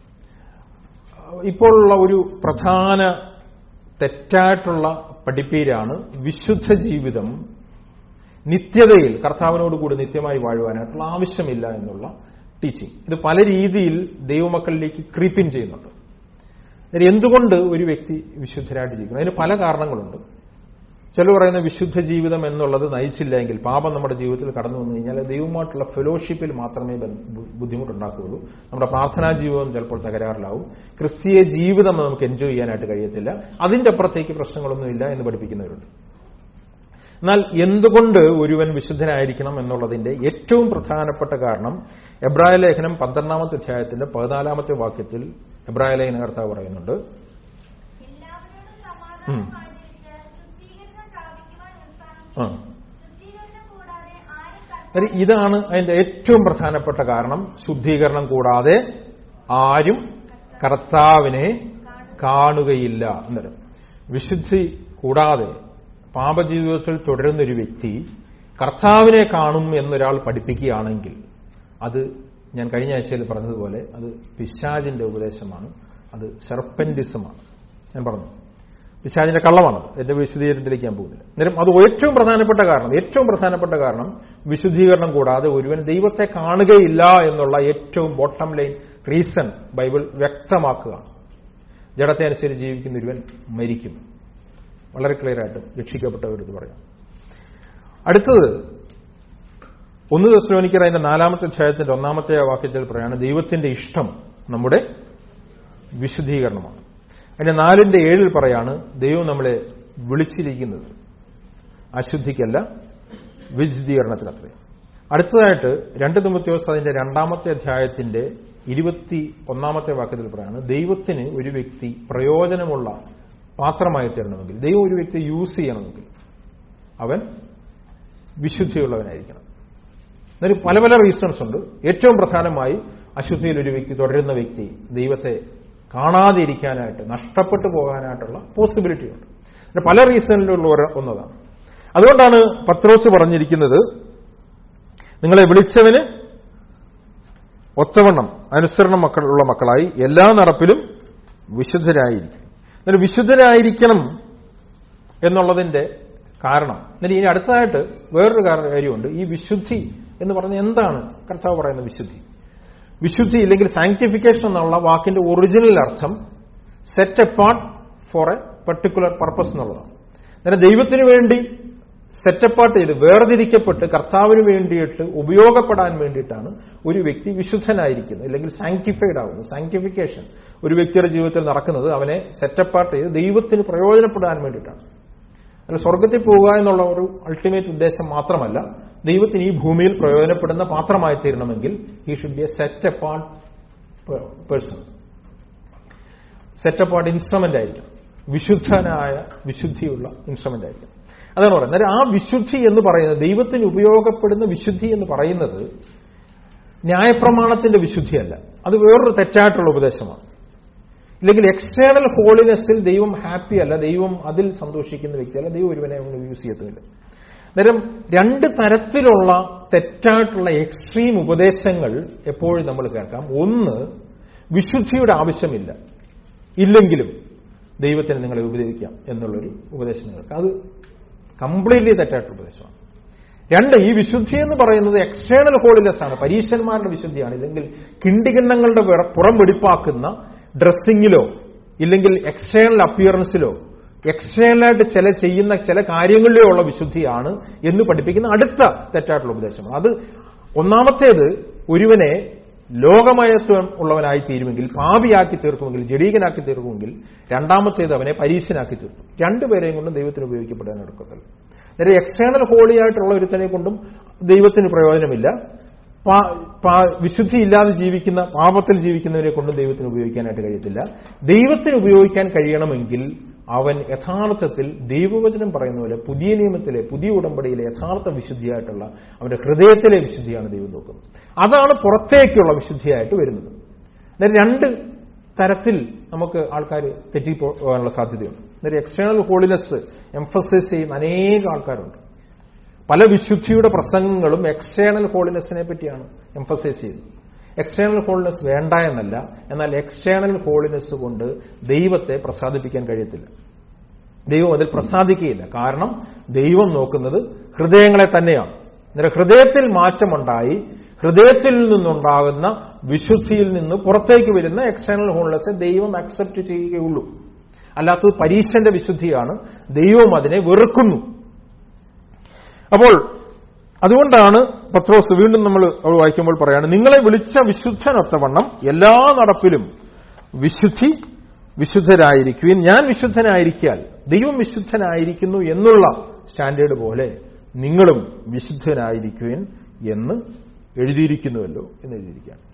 ഇപ്പോഴുള്ള ഒരു പ്രധാന തെറ്റായിട്ടുള്ള പഠിപ്പീരാണ് വിശുദ്ധ ജീവിതം നിത്യതയിൽ കർത്താവിനോട് കൂടി നിത്യമായി വാഴുവാനായിട്ടുള്ള ആവശ്യമില്ല എന്നുള്ള ടീച്ചിങ് ഇത് പല രീതിയിൽ ദൈവമക്കളിലേക്ക് ക്രീപ്പിൻ ചെയ്യുന്നുണ്ട് അന്നേരം എന്തുകൊണ്ട് ഒരു വ്യക്തി വിശുദ്ധരായിട്ട് ജീവിക്കണം അതിന് പല കാരണങ്ങളുണ്ട് ചില പറയുന്ന വിശുദ്ധ ജീവിതം എന്നുള്ളത് നയിച്ചില്ലെങ്കിൽ പാപം നമ്മുടെ ജീവിതത്തിൽ കടന്നു വന്നു കഴിഞ്ഞാൽ ദൈവമായിട്ടുള്ള ഫെലോഷിപ്പിൽ മാത്രമേ ബന്ധ- ബുദ്ധിമുട്ടുണ്ടാക്കുകയുള്ളൂ നമ്മുടെ പ്രാർത്ഥനാ ജീവിതം ചിലപ്പോൾ തകരാറിലാവും ക്രിസ്തീയ ജീവിതം നമുക്ക് എൻജോയ് ചെയ്യാനായിട്ട് കഴിയത്തില്ല അതിന്റെ അപ്പുറത്തേക്ക് പ്രശ്നങ്ങളൊന്നുമില്ല എന്ന് പഠിപ്പിക്കുന്നവരുണ്ട് എന്നാൽ എന്തുകൊണ്ട് ഒരുവൻ വിശുദ്ധനായിരിക്കണം എന്നുള്ളതിന്റെ ഏറ്റവും പ്രധാനപ്പെട്ട കാരണം എബ്രായ ലേഖനം പന്ത്രണ്ടാമത്തെ അധ്യായത്തിന്റെ പതിനാലാമത്തെ വാക്യത്തിൽ എബ്രായ ലേഖന കർത്താവ് പറയുന്നുണ്ട് എല്ലാവരോടും സമാധാനം ആചരിച്ച് ശുദ്ധീകരണം പ്രാപിക്കുവാൻ ആ. ഉത്സാഹിക്കും ശുദ്ധീകരണം കൂടാതെ ആരും കർത്താവിനെ അന്നേരം ഇതാണ് അതിന്റെ ഏറ്റവും പ്രധാനപ്പെട്ട കാരണം ശുദ്ധീകരണം കൂടാതെ ആരും കർത്താവിനെ കാണുകയില്ല അന്നേരം വിശുദ്ധി കൂടാതെ പാപജീവിതത്തിൽ തുടരുന്ന ഒരു വ്യക്തി കർത്താവിനെ കാണും എന്നൊരാൾ പഠിപ്പിക്കുകയാണെങ്കിൽ അത് ഞാൻ കഴിഞ്ഞ ആഴ്ചയിൽ പറഞ്ഞതുപോലെ അത് പിശാജിന്റെ ഉപദേശമാണ് അത് സെർപ്പന്റിസമാണ് ഞാൻ പറഞ്ഞു പിശാജിന്റെ കള്ളമാണ് എന്റെ വിശദീകരണത്തിലേക്ക് ഞാൻ പോകുന്നില്ല അന്നേരം അത് ഏറ്റവും പ്രധാനപ്പെട്ട കാരണം ഏറ്റവും പ്രധാനപ്പെട്ട കാരണം വിശുദ്ധീകരണം കൂടാതെ ഒരുവൻ ദൈവത്തെ കാണുകയില്ല എന്നുള്ള ഏറ്റവും ബോട്ടം ലൈൻ റീസൺ ബൈബിൾ വ്യക്തമാക്കുക ജഡത്തെ അനുസരിച്ച് ജീവിക്കുന്ന ഒരുവൻ മരിക്കും വളരെ ക്ലിയർ ആയിട്ട് രക്ഷിക്കപ്പെട്ടവരിത് പറയാം അടുത്തത് ഒന്ന് ദസ്ലോനിക്കർ അതിന്റെ നാലാമത്തെ അധ്യായത്തിന്റെ ഒന്നാമത്തെ വാക്യത്തിൽ പറയാണ് ദൈവത്തിന്റെ ഇഷ്ടം നമ്മുടെ വിശുദ്ധീകരണമാണ് അതിന്റെ നാലിന്റെ ഏഴിൽ പറയാണ് ദൈവം നമ്മളെ വിളിച്ചിരിക്കുന്നത് അശുദ്ധിക്കല്ല വിശുദ്ധീകരണത്തിനത്രേ അടുത്തതായിട്ട് രണ്ട് തുമ്പത്യോസ് അതിന്റെ രണ്ടാമത്തെ അധ്യായത്തിന്റെ ഇരുപത്തി ഒന്നാമത്തെ വാക്യത്തിൽ പറയാണ് ദൈവത്തിന് ഒരു വ്യക്തി പ്രയോജനമുള്ള പാത്രമായി തരണമെങ്കിൽ ദൈവം ഒരു വ്യക്തി യൂസ് ചെയ്യണമെങ്കിൽ അവൻ വിശുദ്ധിയുള്ളവനായിരിക്കണം അതിന് പല പല റീസൺസ് ഉണ്ട് ഏറ്റവും പ്രധാനമായി അശുദ്ധിയിൽ ഒരു വ്യക്തി തുടരുന്ന വ്യക്തി ദൈവത്തെ കാണാതിരിക്കാനായിട്ട് നഷ്ടപ്പെട്ടു പോകാനായിട്ടുള്ള പോസിബിലിറ്റി ഉണ്ട് അതിന് പല റീസണിലുള്ള ഒരു- ഒന്നതാണ് അതുകൊണ്ടാണ് പത്രോസ് പറഞ്ഞിരിക്കുന്നത് നിങ്ങളെ വിളിച്ചവന് ഒത്തവണ്ണം അനുസരണം മക്കളുള്ള മക്കളായി എല്ലാ നടപ്പിലും വിശുദ്ധരായിരിക്കും എന്നിട്ട് വിശുദ്ധരായിരിക്കണം എന്നുള്ളതിന്റെ കാരണം എന്നിട്ട് ഇനി അടുത്തതായിട്ട് വേറൊരു കാര- കാര്യമുണ്ട് ഈ വിശുദ്ധി എന്ന് പറഞ്ഞ എന്താണ് കർത്താവ് പറയുന്ന വിശുദ്ധി വിശുദ്ധി ഇല്ലെങ്കിൽ സാങ്ക്ടിഫിക്കേഷൻ എന്നുള്ള വാക്കിന്റെ ഒറിജിനൽ അർത്ഥം set apart for a particular purpose എന്നുള്ളതാണ് അന്നേരം ദൈവത്തിന് വേണ്ടി സെറ്റപ്പാർട്ട് ചെയ്ത് വേർതിരിക്കപ്പെട്ട് കർത്താവിന് വേണ്ടിയിട്ട് ഉപയോഗപ്പെടാൻ വേണ്ടിയിട്ടാണ് ഒരു വ്യക്തി വിശുദ്ധനായിരിക്കുന്നത് അല്ലെങ്കിൽ സാങ്ക്ടിഫൈഡ് ആകുന്നത് സാങ്ക്ടിഫിക്കേഷൻ ഒരു വ്യക്തിയുടെ ജീവിതത്തിൽ നടക്കുന്നത് അവനെ സെറ്റപ്പാർട്ട് ചെയ്ത് ദൈവത്തിന് പ്രയോജനപ്പെടാൻ വേണ്ടിയിട്ടാണ് അല്ല സ്വർഗത്തിൽ പോവുക എന്നുള്ള ഒരു അൾട്ടിമേറ്റ് ഉദ്ദേശം മാത്രമല്ല ദൈവത്തിന് ഈ ഭൂമിയിൽ പ്രയോജനപ്പെടുന്ന പാത്രമായി തീരണമെങ്കിൽ ഈ should be a set apart person set apart instrument ആയിരിക്കും വിശുദ്ധനായ വിശുദ്ധിയുള്ള ഇൻസ്ട്രുമെന്റ് ആയിരിക്കും അതാണ് പറയുന്നത് അന്നേരം ആ വിശുദ്ധി എന്ന് പറയുന്നത് ദൈവത്തിന് ഉപയോഗപ്പെടുന്ന വിശുദ്ധി എന്ന് പറയുന്നത് ന്യായപ്രമാണത്തിന്റെ വിശുദ്ധിയല്ല അത് വേറൊരു തെറ്റായിട്ടുള്ള ഉപദേശമാണ് ഇല്ലെങ്കിൽ എക്സ്റ്റേണൽ ഹോളിനെസ്സിൽ ദൈവം ഹാപ്പി അല്ല ദൈവം അതിൽ സന്തോഷിക്കുന്ന വ്യക്തിയല്ല ദൈവം ഒരുവനെ യൂസ് ചെയ്യത്തുമില്ല അന്നേരം രണ്ട് തരത്തിലുള്ള തെറ്റായിട്ടുള്ള എക്സ്ട്രീം ഉപദേശങ്ങൾ എപ്പോഴും നമ്മൾ കേൾക്കാം ഒന്ന് വിശുദ്ധിയുടെ ആവശ്യമില്ല ഇല്ലെങ്കിലും ദൈവത്തിന് നിങ്ങളെ ഉപദേശിക്കാം എന്നുള്ളൊരു ഉപദേശം നിങ്ങൾക്ക് അത് കംപ്ലീറ്റ്ലി തെറ്റായിട്ടുള്ള ഉപദേശമാണ് രണ്ട് ഈ വിശുദ്ധി എന്ന് പറയുന്നത് എക്സ്റ്റേണൽ ഹോളിനെസ് ആണ് പരീശന്മാരുടെ വിശുദ്ധിയാണ് ഇല്ലെങ്കിൽ കിണ്ടികിണ്ണങ്ങളുടെ വിറ- പുറം വെടിപ്പാക്കുന്ന ഡ്രസ്സിങ്ങിലോ ഇല്ലെങ്കിൽ എക്സ്റ്റേണൽ അപ്പിയറൻസിലോ എക്സ്റ്റേണലായിട്ട് ചില ചെയ്യുന്ന ചില കാര്യങ്ങളിലോ ഉള്ള വിശുദ്ധിയാണ് എന്ന് പഠിപ്പിക്കുന്ന അടുത്ത തെറ്റായിട്ടുള്ള ഉപദേശമാണ് അത് ഒന്നാമത്തേത് ഒരുവനെ ലോകമയത്വം ഉള്ളവനായി തീരുമെങ്കിൽ പാപിയാക്കി തീർക്കുമെങ്കിൽ ജഡീകനാക്കി തീർക്കുമെങ്കിൽ രണ്ടാമത്തേത് അവനെ പരീശനാക്കി തീർക്കും രണ്ടുപേരെയും കൊണ്ടും ദൈവത്തിന് ഉപയോഗിക്കപ്പെടാൻ എടുക്കത്തില്ല നേരെ എക്സ്റ്റേണൽ ഹോളി ആയിട്ടുള്ള ഒരുത്തനെ കൊണ്ടും ദൈവത്തിന് പ്രയോജനമില്ല പാ- പാ- വിശുദ്ധി ഇല്ലാതെ ജീവിക്കുന്ന പാപത്തിൽ ജീവിക്കുന്നവരെ കൊണ്ടും ദൈവത്തിന് ഉപയോഗിക്കാനായിട്ട് കഴിയത്തില്ല ദൈവത്തിന് ഉപയോഗിക്കാൻ കഴിയണമെങ്കിൽ അവൻ യഥാർത്ഥത്തിൽ ദൈവവചനം പറയുന്ന പോലെ പുതിയ നിയമത്തിലെ പുതിയ ഉടമ്പടിയിലെ യഥാർത്ഥ വിശുദ്ധിയായിട്ടുള്ള അവന്റെ ഹൃദയത്തിലെ വിശുദ്ധിയാണ് ദൈവം നോക്കുന്നത് അതാണ് പുറത്തേക്കുള്ള വിശുദ്ധിയായിട്ട് വരുന്നത് അന്നേരം രണ്ട് തരത്തിൽ നമുക്ക് ആൾക്കാർ തെറ്റിപ്പോകാനുള്ള സാധ്യതയുണ്ട് അന്നേരം എക്സ്റ്റേണൽ ഹോളിനെസ് എംഫസൈസ് ചെയ്യുന്ന അനേകം ആൾക്കാരുണ്ട് പല വിശുദ്ധിയുടെ പ്രസംഗങ്ങളും എക്സ്റ്റേണൽ ഹോളിനെസ്സിനെ പറ്റിയാണ് എംഫസൈസ് ചെയ്യുന്നത് എക്സ്റ്റേണൽ ഹോളിനെസ് വേണ്ട എന്നല്ല എന്നാൽ എക്സ്റ്റേണൽ ഹോളിനെസ് കൊണ്ട് ദൈവത്തെ പ്രസാദിപ്പിക്കാൻ കഴിയത്തില്ല ദൈവം അതിൽ പ്രസാദിക്കുകയില്ല കാരണം ദൈവം നോക്കുന്നത് ഹൃദയങ്ങളെ തന്നെയാണ് അന്നേരം ഹൃദയത്തിൽ മാറ്റമുണ്ടായി ഹൃദയത്തിൽ നിന്നുണ്ടാകുന്ന വിശുദ്ധിയിൽ നിന്ന് പുറത്തേക്ക് വരുന്ന എക്സ്റ്റേണൽ ഹോളിനെസ് ദൈവം അക്സെപ്റ്റ് ചെയ്യുകയുള്ളൂ അല്ലാത്തത് പരീക്ഷന്റെ വിശുദ്ധിയാണ് ദൈവം അതിനെ വെറുക്കുന്നു അപ്പോൾ അതുകൊണ്ടാണ് പത്രോസ് വീണ്ടും നമ്മൾ അവിടെ വായിക്കുമ്പോൾ പറയാണ് നിങ്ങളെ വിളിച്ച വിശുദ്ധനൊത്തവണ്ണം എല്ലാ നടപ്പിലും വിശുദ്ധി വിശുദ്ധരായിരിക്കുവിൻ ഞാൻ വിശുദ്ധനായിരിക്കാൽ ദൈവം വിശുദ്ധനായിരിക്കുന്നു എന്നുള്ള സ്റ്റാൻഡേർഡ് പോലെ നിങ്ങളും വിശുദ്ധനായിരിക്കുവിൻ എന്ന് എഴുതിയിരിക്കുന്നുവല്ലോ എന്ന് എഴുതിയിരിക്കുകയാണ്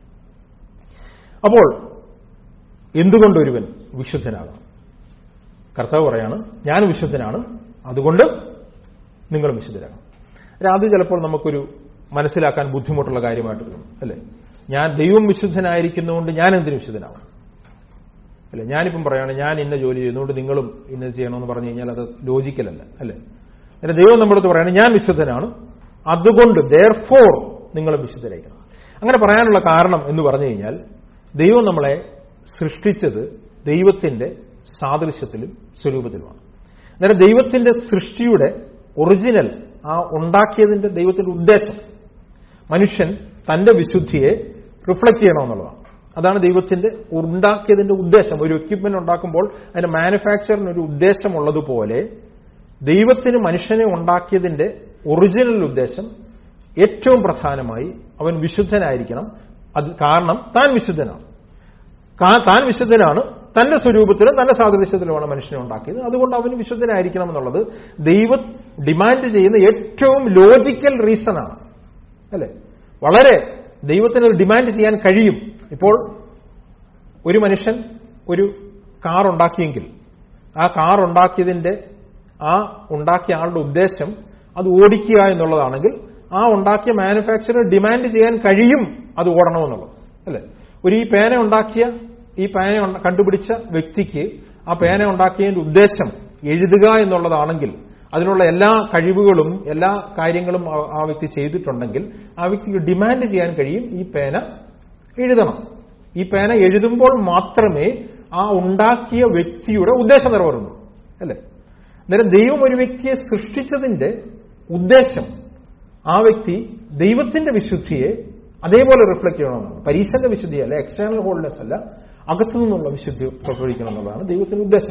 അപ്പോൾ എന്തുകൊണ്ട് ഒരുവൻ വിശുദ്ധനാകണം കർത്താവ് പറയാണ് ഞാൻ വിശുദ്ധനാണ് അതുകൊണ്ട് നിങ്ങളും വിശുദ്ധരാകണം അല്ല, അത് ചിലപ്പോൾ നമുക്കൊരു മനസ്സിലാക്കാൻ ബുദ്ധിമുട്ടുള്ള കാര്യമായിട്ട് തോന്നും അല്ലേ ഞാൻ ദൈവം വിശുദ്ധനായിരിക്കുന്നതുകൊണ്ട് ഞാൻ എന്തിനു വിശുദ്ധനാവും അല്ലെ ഞാനിപ്പം പറയാണ് ഞാൻ ഇന്ന ജോലി ചെയ്യുന്നതുകൊണ്ട് നിങ്ങളും ഇന്നത് ചെയ്യണമെന്ന് പറഞ്ഞു കഴിഞ്ഞാൽ അത് ലോജിക്കലല്ല അല്ലേ അല്ല ദൈവം നമ്മുടെ അടുത്ത് പറയാണ് ഞാൻ വിശുദ്ധനാണ് അതുകൊണ്ട് ദർ ഫോർ നിങ്ങളും വിശുദ്ധരായിരിക്കണം അങ്ങനെ പറയാനുള്ള കാരണം എന്ന് പറഞ്ഞു കഴിഞ്ഞാൽ ദൈവം നമ്മളെ സൃഷ്ടിച്ചത് ദൈവത്തിന്റെ സാദൃശ്യത്തിലും സ്വരൂപത്തിലുമാണ് അന്നേരം ദൈവത്തിന്റെ സൃഷ്ടിയുടെ ഒറിജിനൽ ആ ഉണ്ടാക്കിയതിന്റെ ദൈവത്തിന്റെ ഉദ്ദേശം മനുഷ്യൻ തന്റെ വിശുദ്ധിയെ റിഫ്ലക്ട് ചെയ്യണമെന്നുള്ളതാണ് അതാണ് ദൈവത്തിന്റെ ഉണ്ടാക്കിയതിന്റെ ഉദ്ദേശം ഒരു എക്യുപ്മെന്റ് ഉണ്ടാക്കുമ്പോൾ അതിന്റെ മാനുഫാക്ചറിന് ഒരു ഉദ്ദേശമുള്ളതുപോലെ ദൈവത്തിന് മനുഷ്യനെ ഉണ്ടാക്കിയതിന്റെ ഒറിജിനൽ ഉദ്ദേശം ഏറ്റവും പ്രധാനമായി അവൻ വിശുദ്ധനായിരിക്കണം അത് കാരണം താൻ വിശുദ്ധനാണ് കാ- താൻ വിശുദ്ധനാണ് തന്റെ സ്വരൂപത്തിലും തന്റെ സാദൃശ്യത്തിലുമാണ് മനുഷ്യനെ ഉണ്ടാക്കിയത് അതുകൊണ്ട് അവന് വിശുദ്ധനായിരിക്കണം എന്നുള്ളത് ദൈവം ഡിമാൻഡ് ചെയ്യുന്ന ഏറ്റവും ലോജിക്കൽ റീസണാണ് അല്ലെ വളരെ ദൈവത്തിന് ഡിമാൻഡ് ചെയ്യാൻ കഴിയും ഇപ്പോൾ ഒരു മനുഷ്യൻ ഒരു കാർ ഉണ്ടാക്കിയെങ്കിൽ ആ കാർ ഉണ്ടാക്കിയതിന്റെ ആ ഉണ്ടാക്കിയ ആളുടെ ഉദ്ദേശം അത് ഓടിക്കുക എന്നുള്ളതാണെങ്കിൽ ആ ഉണ്ടാക്കിയ മാനുഫാക്ചറർ ഡിമാൻഡ് ചെയ്യാൻ കഴിയും അത് ഓടണമെന്നുള്ളത് അല്ലെ ഒരു ഈ പേന ഉണ്ടാക്കിയ ഈ പേന ഉണ്ട- കണ്ടുപിടിച്ച വ്യക്തിക്ക് ആ പേന ഉണ്ടാക്കിയതിന്റെ ഉദ്ദേശം എഴുതുക എന്നുള്ളതാണെങ്കിൽ അതിനുള്ള എല്ലാ കഴിവുകളും എല്ലാ കാര്യങ്ങളും ആ- ആ വ്യക്തി ചെയ്തിട്ടുണ്ടെങ്കിൽ ആ വ്യക്തിക്ക് ഡിമാൻഡ് ചെയ്യാൻ കഴിയും ഈ പേന എഴുതണം ഈ പേന എഴുതുമ്പോൾ മാത്രമേ ആ ഉണ്ടാക്കിയ വ്യക്തിയുടെ ഉദ്ദേശം നിറവേറുന്നു അല്ലേ അന്നേരം ദൈവം ഒരു വ്യക്തിയെ സൃഷ്ടിച്ചതിന്റെ ഉദ്ദേശം ആ വ്യക്തി ദൈവത്തിന്റെ വിശുദ്ധിയെ അതേപോലെ റിഫ്ലക്ട് ചെയ്യണമെന്നാണ് പരീക്ഷന്റെ വിശുദ്ധി അല്ല എക്സ്റ്റേണൽ ഹോൾനെസ് അല്ല അകത്തു നിന്നുള്ള വിശുദ്ധി പുറപ്പെടുവിക്കണം എന്നുള്ളതാണ് ദൈവത്തിന്റെ ഉദ്ദേശം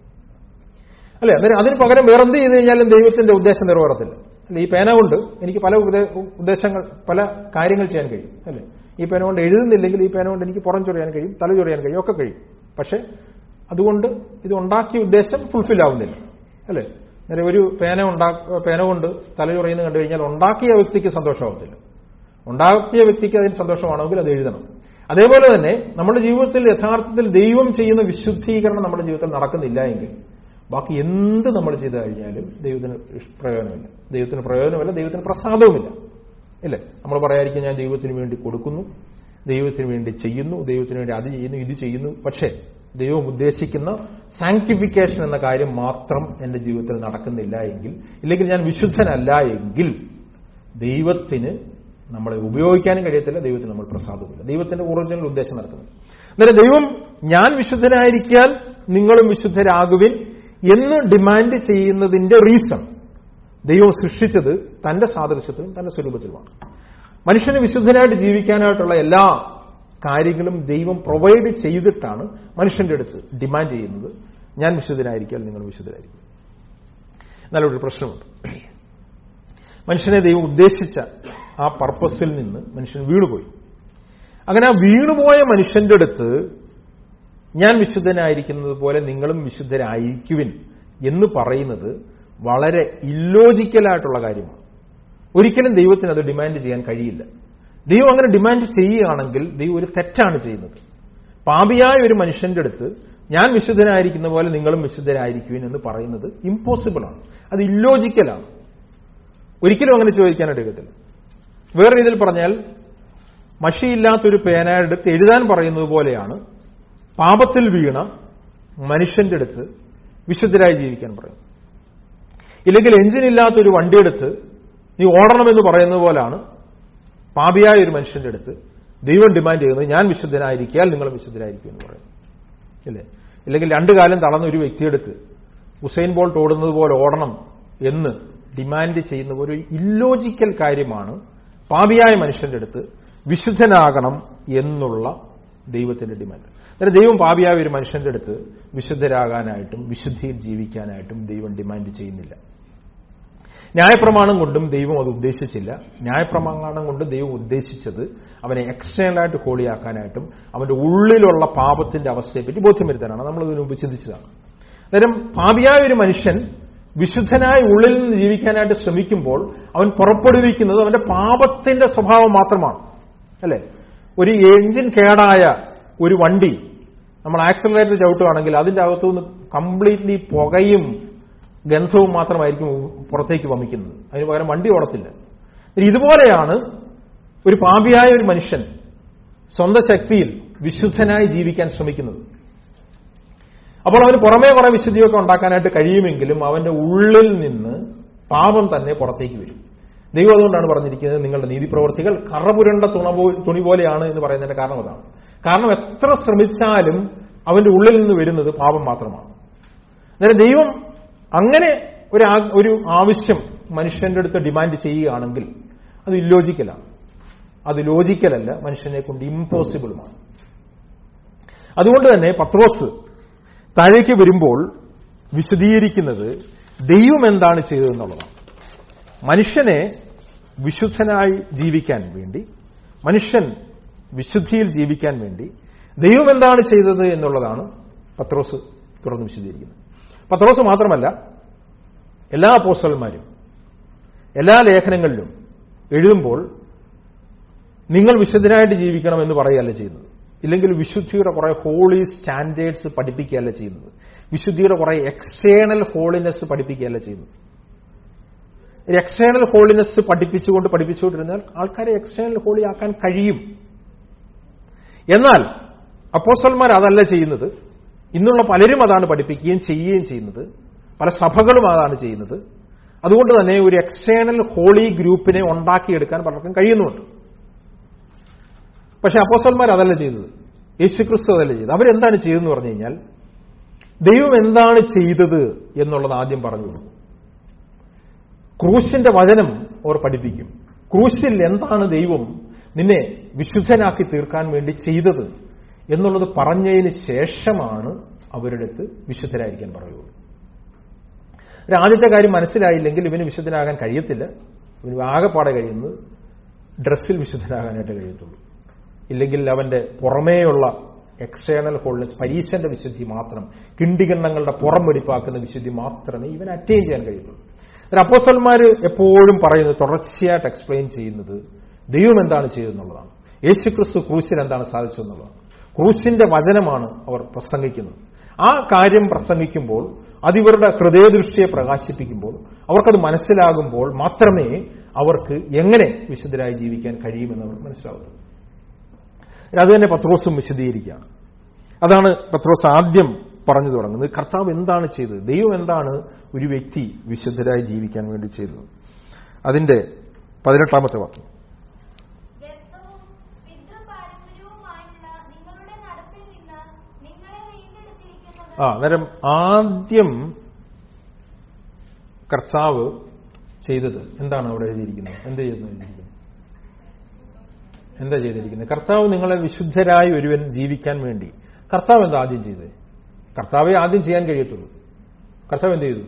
അല്ലെ അന്നേരം അതിന് പകരം വേറെന്ത് ചെയ്ത് കഴിഞ്ഞാലും ദൈവത്തിന്റെ ഉദ്ദേശം നിറവേറത്തില്ല അല്ലെ ഈ പേന കൊണ്ട് എനിക്ക് പല ഉപദേ- ഉദ്ദേശങ്ങൾ പല കാര്യങ്ങൾ ചെയ്യാൻ കഴിയും അല്ലെ ഈ പേന കൊണ്ട് എഴുതുന്നില്ലെങ്കിൽ ഈ പേന കൊണ്ട് എനിക്ക് പുറം ചൊറിയാൻ കഴിയും തല ചൊറിയാൻ കഴിയും ഒക്കെ കഴിയും പക്ഷെ അതുകൊണ്ട് ഇത് ഉണ്ടാക്കിയ ഉദ്ദേശം ഫുൾഫിൽ ആവുന്നില്ല അല്ലെ അന്നേരം ഒരു പേന ഉണ്ടാ പേന കൊണ്ട് തല ചൊറിയുന്ന കണ്ടു കഴിഞ്ഞാൽ ഉണ്ടാക്കിയ വ്യക്തിക്ക് സന്തോഷമാവത്തില്ല ഉണ്ടാക്കിയ വ്യക്തിക്ക് അതിന് സന്തോഷമാണെങ്കിൽ അത് എഴുതണം അതേപോലെ തന്നെ നമ്മുടെ ജീവിതത്തിൽ യഥാർത്ഥത്തിൽ ദൈവം ചെയ്യുന്ന വിശുദ്ധീകരണം നമ്മുടെ ജീവിതത്തിൽ നടക്കുന്നില്ല എങ്കിൽ ബാക്കി എന്ത് നമ്മൾ ചെയ്തു കഴിഞ്ഞാലും ദൈവത്തിന് ഇഷ്- പ്രയോജനമില്ല ദൈവത്തിന് പ്രയോജനമില്ല ദൈവത്തിന് പ്രസാദവുമില്ല ഇല്ലേ നമ്മൾ പറയാതിരിക്കും ഞാൻ ദൈവത്തിന് വേണ്ടി കൊടുക്കുന്നു ദൈവത്തിന് വേണ്ടി ചെയ്യുന്നു ദൈവത്തിന് വേണ്ടി അത് ചെയ്യുന്നു ഇത് ചെയ്യുന്നു പക്ഷേ ദൈവം ഉദ്ദേശിക്കുന്ന സാങ്ക്ടിഫിക്കേഷൻ എന്ന കാര്യം മാത്രം എന്റെ ജീവിതത്തിൽ നടക്കുന്നില്ല എങ്കിൽ ഇല്ലെങ്കിൽ ഞാൻ വിശുദ്ധനല്ല എങ്കിൽ ദൈവത്തിന് നമ്മളെ ഉപയോഗിക്കാനും കഴിയത്തില്ല ദൈവത്തിന് നമ്മൾ പ്രസാദവുമില്ല ദൈവത്തിന്റെ ഒറിജിനൽ ഉദ്ദേശം നടക്കുന്നില്ല അന്നേരം ദൈവം ഞാൻ വിശുദ്ധനായിരിക്കാൻ നിങ്ങളും വിശുദ്ധരാകുവിൻ എന്ന് ഡിമാൻഡ് ചെയ്യുന്നതിന്റെ റീസൺ ദൈവം സൃഷ്ടിച്ചത് തന്റെ സാദൃശ്യത്തിലും തന്റെ സ്വരൂപത്തിലുമാണ് മനുഷ്യന് വിശുദ്ധനായിട്ട് ജീവിക്കാനായിട്ടുള്ള എല്ലാ കാര്യങ്ങളും ദൈവം പ്രൊവൈഡ് ചെയ്തിട്ടാണ് മനുഷ്യന്റെ അടുത്ത് ഡിമാൻഡ് ചെയ്യുന്നത് ഞാൻ വിശുദ്ധനായിരിക്കാൻ നിങ്ങൾ വിശുദ്ധരായിരിക്കും എന്നാലൊരു പ്രശ്നമുണ്ട് മനുഷ്യനെ ദൈവം ഉദ്ദേശിച്ച ആ പർപ്പസിൽ നിന്ന് മനുഷ്യൻ വീണുപോയി അങ്ങനെ ആ വീണുപോയ മനുഷ്യന്റെ അടുത്ത് ഞാൻ വിശുദ്ധനായിരിക്കുന്നത് പോലെ നിങ്ങളും വിശുദ്ധരായിരിക്കുവിൻ എന്ന് പറയുന്നത് വളരെ ഇല്ലോജിക്കലായിട്ടുള്ള കാര്യമാണ് ഒരിക്കലും ദൈവത്തിന് അത് ഡിമാൻഡ് ചെയ്യാൻ കഴിയില്ല ദൈവം അങ്ങനെ ഡിമാൻഡ് ചെയ്യുകയാണെങ്കിൽ ദൈവം ഒരു തെറ്റാണ് ചെയ്യുന്നത് പാപിയായ ഒരു മനുഷ്യന്റെ അടുത്ത് ഞാൻ വിശുദ്ധനായിരിക്കുന്ന പോലെ നിങ്ങളും വിശുദ്ധരായിരിക്കുവിൻ എന്ന് പറയുന്നത് ഇമ്പോസിബിളാണ് അത് ഇല്ലോജിക്കലാണ് ഒരിക്കലും അങ്ങനെ ചോദിക്കാനായിട്ട് കഴിയത്തില്ല വേറെ രീതിയിൽ പറഞ്ഞാൽ മഷിയില്ലാത്തൊരു പേന എടുത്ത് എഴുതാൻ പറയുന്നത് പോലെയാണ് പാപത്തിൽ വീണ മനുഷ്യന്റെ അടുത്ത് വിശുദ്ധരായി ജീവിക്കാൻ പറയും ഇല്ലെങ്കിൽ എഞ്ചിനില്ലാത്തൊരു വണ്ടിയെടുത്ത് നീ ഓടണമെന്ന് പറയുന്നത് പോലാണ് പാപിയായ ഒരു മനുഷ്യന്റെ അടുത്ത് ദൈവം ഡിമാൻഡ് ചെയ്യുന്നത് ഞാൻ വിശുദ്ധനായിരിക്കാൽ നിങ്ങൾ വിശുദ്ധരായിരിക്കും എന്ന് പറയും ഇല്ലേ ഇല്ലെങ്കിൽ രണ്ടു കാലം തളർന്ന ഒരു വ്യക്തിയെടുത്ത് ഉസൈൻ ബോൾട്ട് ഓടുന്നത് പോലെ ഓടണം എന്ന് ഡിമാൻഡ് ചെയ്യുന്ന ഒരു ഇല്ലോജിക്കൽ കാര്യമാണ് പാപിയായ മനുഷ്യന്റെ അടുത്ത് വിശുദ്ധനാകണം എന്നുള്ള ദൈവത്തിന്റെ ഡിമാൻഡ് അതായത് ദൈവം പാപിയായ ഒരു മനുഷ്യന്റെ അടുത്ത് വിശുദ്ധരാകാനായിട്ടും വിശുദ്ധിയിൽ ജീവിക്കാനായിട്ടും ദൈവം ഡിമാൻഡ് ചെയ്യുന്നില്ല ന്യായപ്രമാണം കൊണ്ടും ദൈവം അത് ഉദ്ദേശിച്ചില്ല ന്യായപ്രമാണം കൊണ്ട് ദൈവം ഉദ്ദേശിച്ചത് അവനെ എക്സ്റ്റേണലായിട്ട് ഹോളിയാക്കാനായിട്ടും അവന്റെ ഉള്ളിലുള്ള പാപത്തിന്റെ അവസ്ഥയെപ്പറ്റി ബോധ്യം വരുത്താനാണ് നമ്മൾ ഇതിനു മുമ്പ് ചിന്തിച്ചതാണ് അന്നേരം പാപിയായ ഒരു മനുഷ്യൻ വിശുദ്ധനായി ഉള്ളിൽ നിന്ന് ജീവിക്കാനായിട്ട് ശ്രമിക്കുമ്പോൾ അവൻ പുറപ്പെടുവിക്കുന്നത് അവന്റെ പാപത്തിന്റെ സ്വഭാവം മാത്രമാണ് അല്ലെ ഒരു എഞ്ചിൻ കേടായ ഒരു വണ്ടി നമ്മൾ ആക്സിലറേറ്റർ ചവിട്ടുകയാണെങ്കിൽ അതിന്റെ അകത്തുനിന്ന് കംപ്ലീറ്റ്ലി പുകയും ഗന്ധവും മാത്രമായിരിക്കും പുറത്തേക്ക് വമിക്കുന്നത് അതിന് പകരം വണ്ടി ഓടത്തില്ല ഇതുപോലെയാണ് ഒരു പാപിയായ ഒരു മനുഷ്യൻ സ്വന്തം ശക്തിയിൽ വിശുദ്ധനായി ജീവിക്കാൻ ശ്രമിക്കുന്നത് അപ്പോൾ അവന് പുറമേ കുറെ വിശുദ്ധിയൊക്കെ ഉണ്ടാക്കാനായിട്ട് കഴിയുമെങ്കിലും അവന്റെ ഉള്ളിൽ നിന്ന് പാപം തന്നെ പുറത്തേക്ക് വരും ദൈവം അതുകൊണ്ടാണ് പറഞ്ഞിരിക്കുന്നത് നിങ്ങളുടെ നീതിപ്രവർത്തികൾ കറപുരണ്ട തുണ പോ- തുണി പോലെയാണ് എന്ന് പറയുന്നതിന്റെ കാരണം അതാണ് കാരണം എത്ര ശ്രമിച്ചാലും അവന്റെ ഉള്ളിൽ നിന്ന് വരുന്നത് പാപം മാത്രമാണ് അന്നേരം ദൈവം അങ്ങനെ ഒരു ആ- ഒരു ആവശ്യം മനുഷ്യന്റെ അടുത്ത് ഡിമാൻഡ് ചെയ്യുകയാണെങ്കിൽ അത് ഇല്ലോജിക്കലാണ് അത് ലോജിക്കലല്ല മനുഷ്യനെ കൊണ്ട് ഇമ്പോസിബിളുമാണ് അതുകൊണ്ട് തന്നെ പത്രോസ് താഴേക്ക് വരുമ്പോൾ വിശദീകരിക്കുന്നത് ദൈവം എന്താണ് ചെയ്തതെന്നുള്ളതാണ് മനുഷ്യനെ വിശുദ്ധനായി ജീവിക്കാൻ വേണ്ടി മനുഷ്യൻ വിശുദ്ധിയിൽ ജീവിക്കാൻ വേണ്ടി ദൈവം എന്താണ് ചെയ്തത് എന്നുള്ളതാണ് പത്രോസ് തുറന്ന് വിശദീകരിക്കുന്നത് പത്രോസ് മാത്രമല്ല എല്ലാ അപ്പോസ്റ്റലന്മാരും എല്ലാ ലേഖനങ്ങളിലും എഴുതുമ്പോൾ നിങ്ങൾ വിശുദ്ധനായിട്ട് ജീവിക്കണം എന്ന് പറയുകയല്ല ചെയ്യുന്നത് ഇല്ലെങ്കിൽ വിശുദ്ധിയുടെ കുറെ ഹോളി സ്റ്റാൻഡേർഡ്സ് പഠിപ്പിക്കുകയല്ല ചെയ്യുന്നത് വിശുദ്ധിയുടെ കുറെ എക്സ്റ്റേണൽ ഹോളിനെസ് പഠിപ്പിക്കുകയല്ല ചെയ്യുന്നത് ഒരു എക്സ്റ്റേണൽ ഹോളിനെസ് പഠിപ്പിച്ചുകൊണ്ട് പഠിപ്പിച്ചുകൊണ്ടിരുന്നാൽ ആൾക്കാരെ എക്സ്റ്റേണൽ ഹോളി ആക്കാൻ കഴിയും എന്നാൽ അപ്പോസ്റ്റൽമാർ അതല്ല ചെയ്യുന്നത് ഇന്നുള്ള പലരും അതാണ് പഠിപ്പിക്കുകയും ചെയ്യുകയും ചെയ്യുന്നത് പല സഭകളും അതാണ് ചെയ്യുന്നത് അതുകൊണ്ട് തന്നെ ഒരു എക്സ്റ്റേണൽ ഹോളി ഗ്രൂപ്പിനെ ഉണ്ടാക്കിയെടുക്കാൻ പലർക്കും കഴിയുന്നുണ്ട് പക്ഷെ അപ്പോസ്റ്റൽമാർ അതല്ല ചെയ്തത് യേശുക്രിസ്തു അതല്ല ചെയ്തത് അവരെന്താണ് ചെയ്തതെന്ന് പറഞ്ഞു കഴിഞ്ഞാൽ ദൈവം എന്താണ് ചെയ്തത് എന്നുള്ളത് ആദ്യം പറഞ്ഞു കൊടുക്കും ക്രൂശിന്റെ വചനം അവർ പഠിപ്പിക്കും ക്രൂശിൽ എന്താണ് ദൈവം നിന്നെ വിശുദ്ധനാക്കി തീർക്കാൻ വേണ്ടി ചെയ്തത് എന്നുള്ളത് പറഞ്ഞതിന് ശേഷമാണ് അവരുടെ അടുത്ത് വിശുദ്ധരായിരിക്കാൻ പറയുള്ളൂ ഒരു ആദ്യത്തെ കാര്യം മനസ്സിലായില്ലെങ്കിൽ ഇവന് വിശുദ്ധനാകാൻ കഴിയത്തില്ല ഇവന് ആകെപ്പാടെ കഴിയുന്നത് ഡ്രസ്സിൽ വിശുദ്ധനാകാനായിട്ട് കഴിയത്തുള്ളൂ ഇല്ലെങ്കിൽ അവന്റെ പുറമേയുള്ള എക്സ്റ്റേണൽ ഹോൾനെസ് പരീക്ഷന്റെ വിശുദ്ധി മാത്രം കിണ്ടികണ്ണങ്ങളുടെ പുറം വെടിപ്പാക്കുന്ന വിശുദ്ധി മാത്രമേ ഇവൻ അറ്റൈൻ ചെയ്യാൻ കഴിയുള്ളൂ ഒരു അപ്പോസ്റ്റന്മാര് എപ്പോഴും പറയുന്നത് തുടർച്ചയായിട്ട് എക്സ്പ്ലെയിൻ ചെയ്യുന്നത് ദൈവം എന്താണ് ചെയ്തതെന്നുള്ളതാണ് യേശുക്രിസ്തു ക്രൂശിൽ എന്താണ് സാധിച്ചതെന്നുള്ളതാണ് ക്രൂശിന്റെ വചനമാണ് അവർ പ്രസംഗിക്കുന്നത് ആ കാര്യം പ്രസംഗിക്കുമ്പോൾ അതിവരുടെ ഹൃദയദൃഷ്ടിയെ പ്രകാശിപ്പിക്കുമ്പോൾ അവർക്കത് മനസ്സിലാകുമ്പോൾ മാത്രമേ അവർക്ക് എങ്ങനെ വിശുദ്ധരായി ജീവിക്കാൻ കഴിയുമെന്ന് അവർ മനസ്സിലാവുന്നത് അത് തന്നെ പത്രോസും വിശദീകരിക്കുകയാണ് അതാണ് പത്രോസ് ആദ്യം പറഞ്ഞു തുടങ്ങുന്നത് കർത്താവ് എന്താണ് ചെയ്തത് ദൈവം എന്താണ് ഒരു വ്യക്തി വിശുദ്ധരായി ജീവിക്കാൻ വേണ്ടി ചെയ്തത് അതിന്റെ പതിനെട്ടാമത്തെ വാക്യം വ്യക്തവും പിതൃപാരമ്പര്യവുമായുള്ള നിങ്ങളുടെ നടപ്പിൽ നിന്ന് നിങ്ങളെ വീണ്ടെടുത്തിരിക്കുന്നത് ആ അന്നേരം ആദ്യം കർത്താവ് ചെയ്തത് എന്താണ് അവിടെ എഴുതിയിരിക്കുന്നത് എന്ത് ചെയ്യുന്നു എഴുതിയിരിക്കുന്നത് എന്താ ചെയ്തിരിക്കുന്നത് കർത്താവ് നിങ്ങളെ വിശുദ്ധരായി ഒരുവൻ ജീവിക്കാൻ വേണ്ടി കർത്താവ് എന്താ ആദ്യം ചെയ്തത് കർത്താവെ ആദ്യം ചെയ്യാൻ കഴിയത്തുള്ളൂ കർത്താവ് എന്ത് ചെയ്തു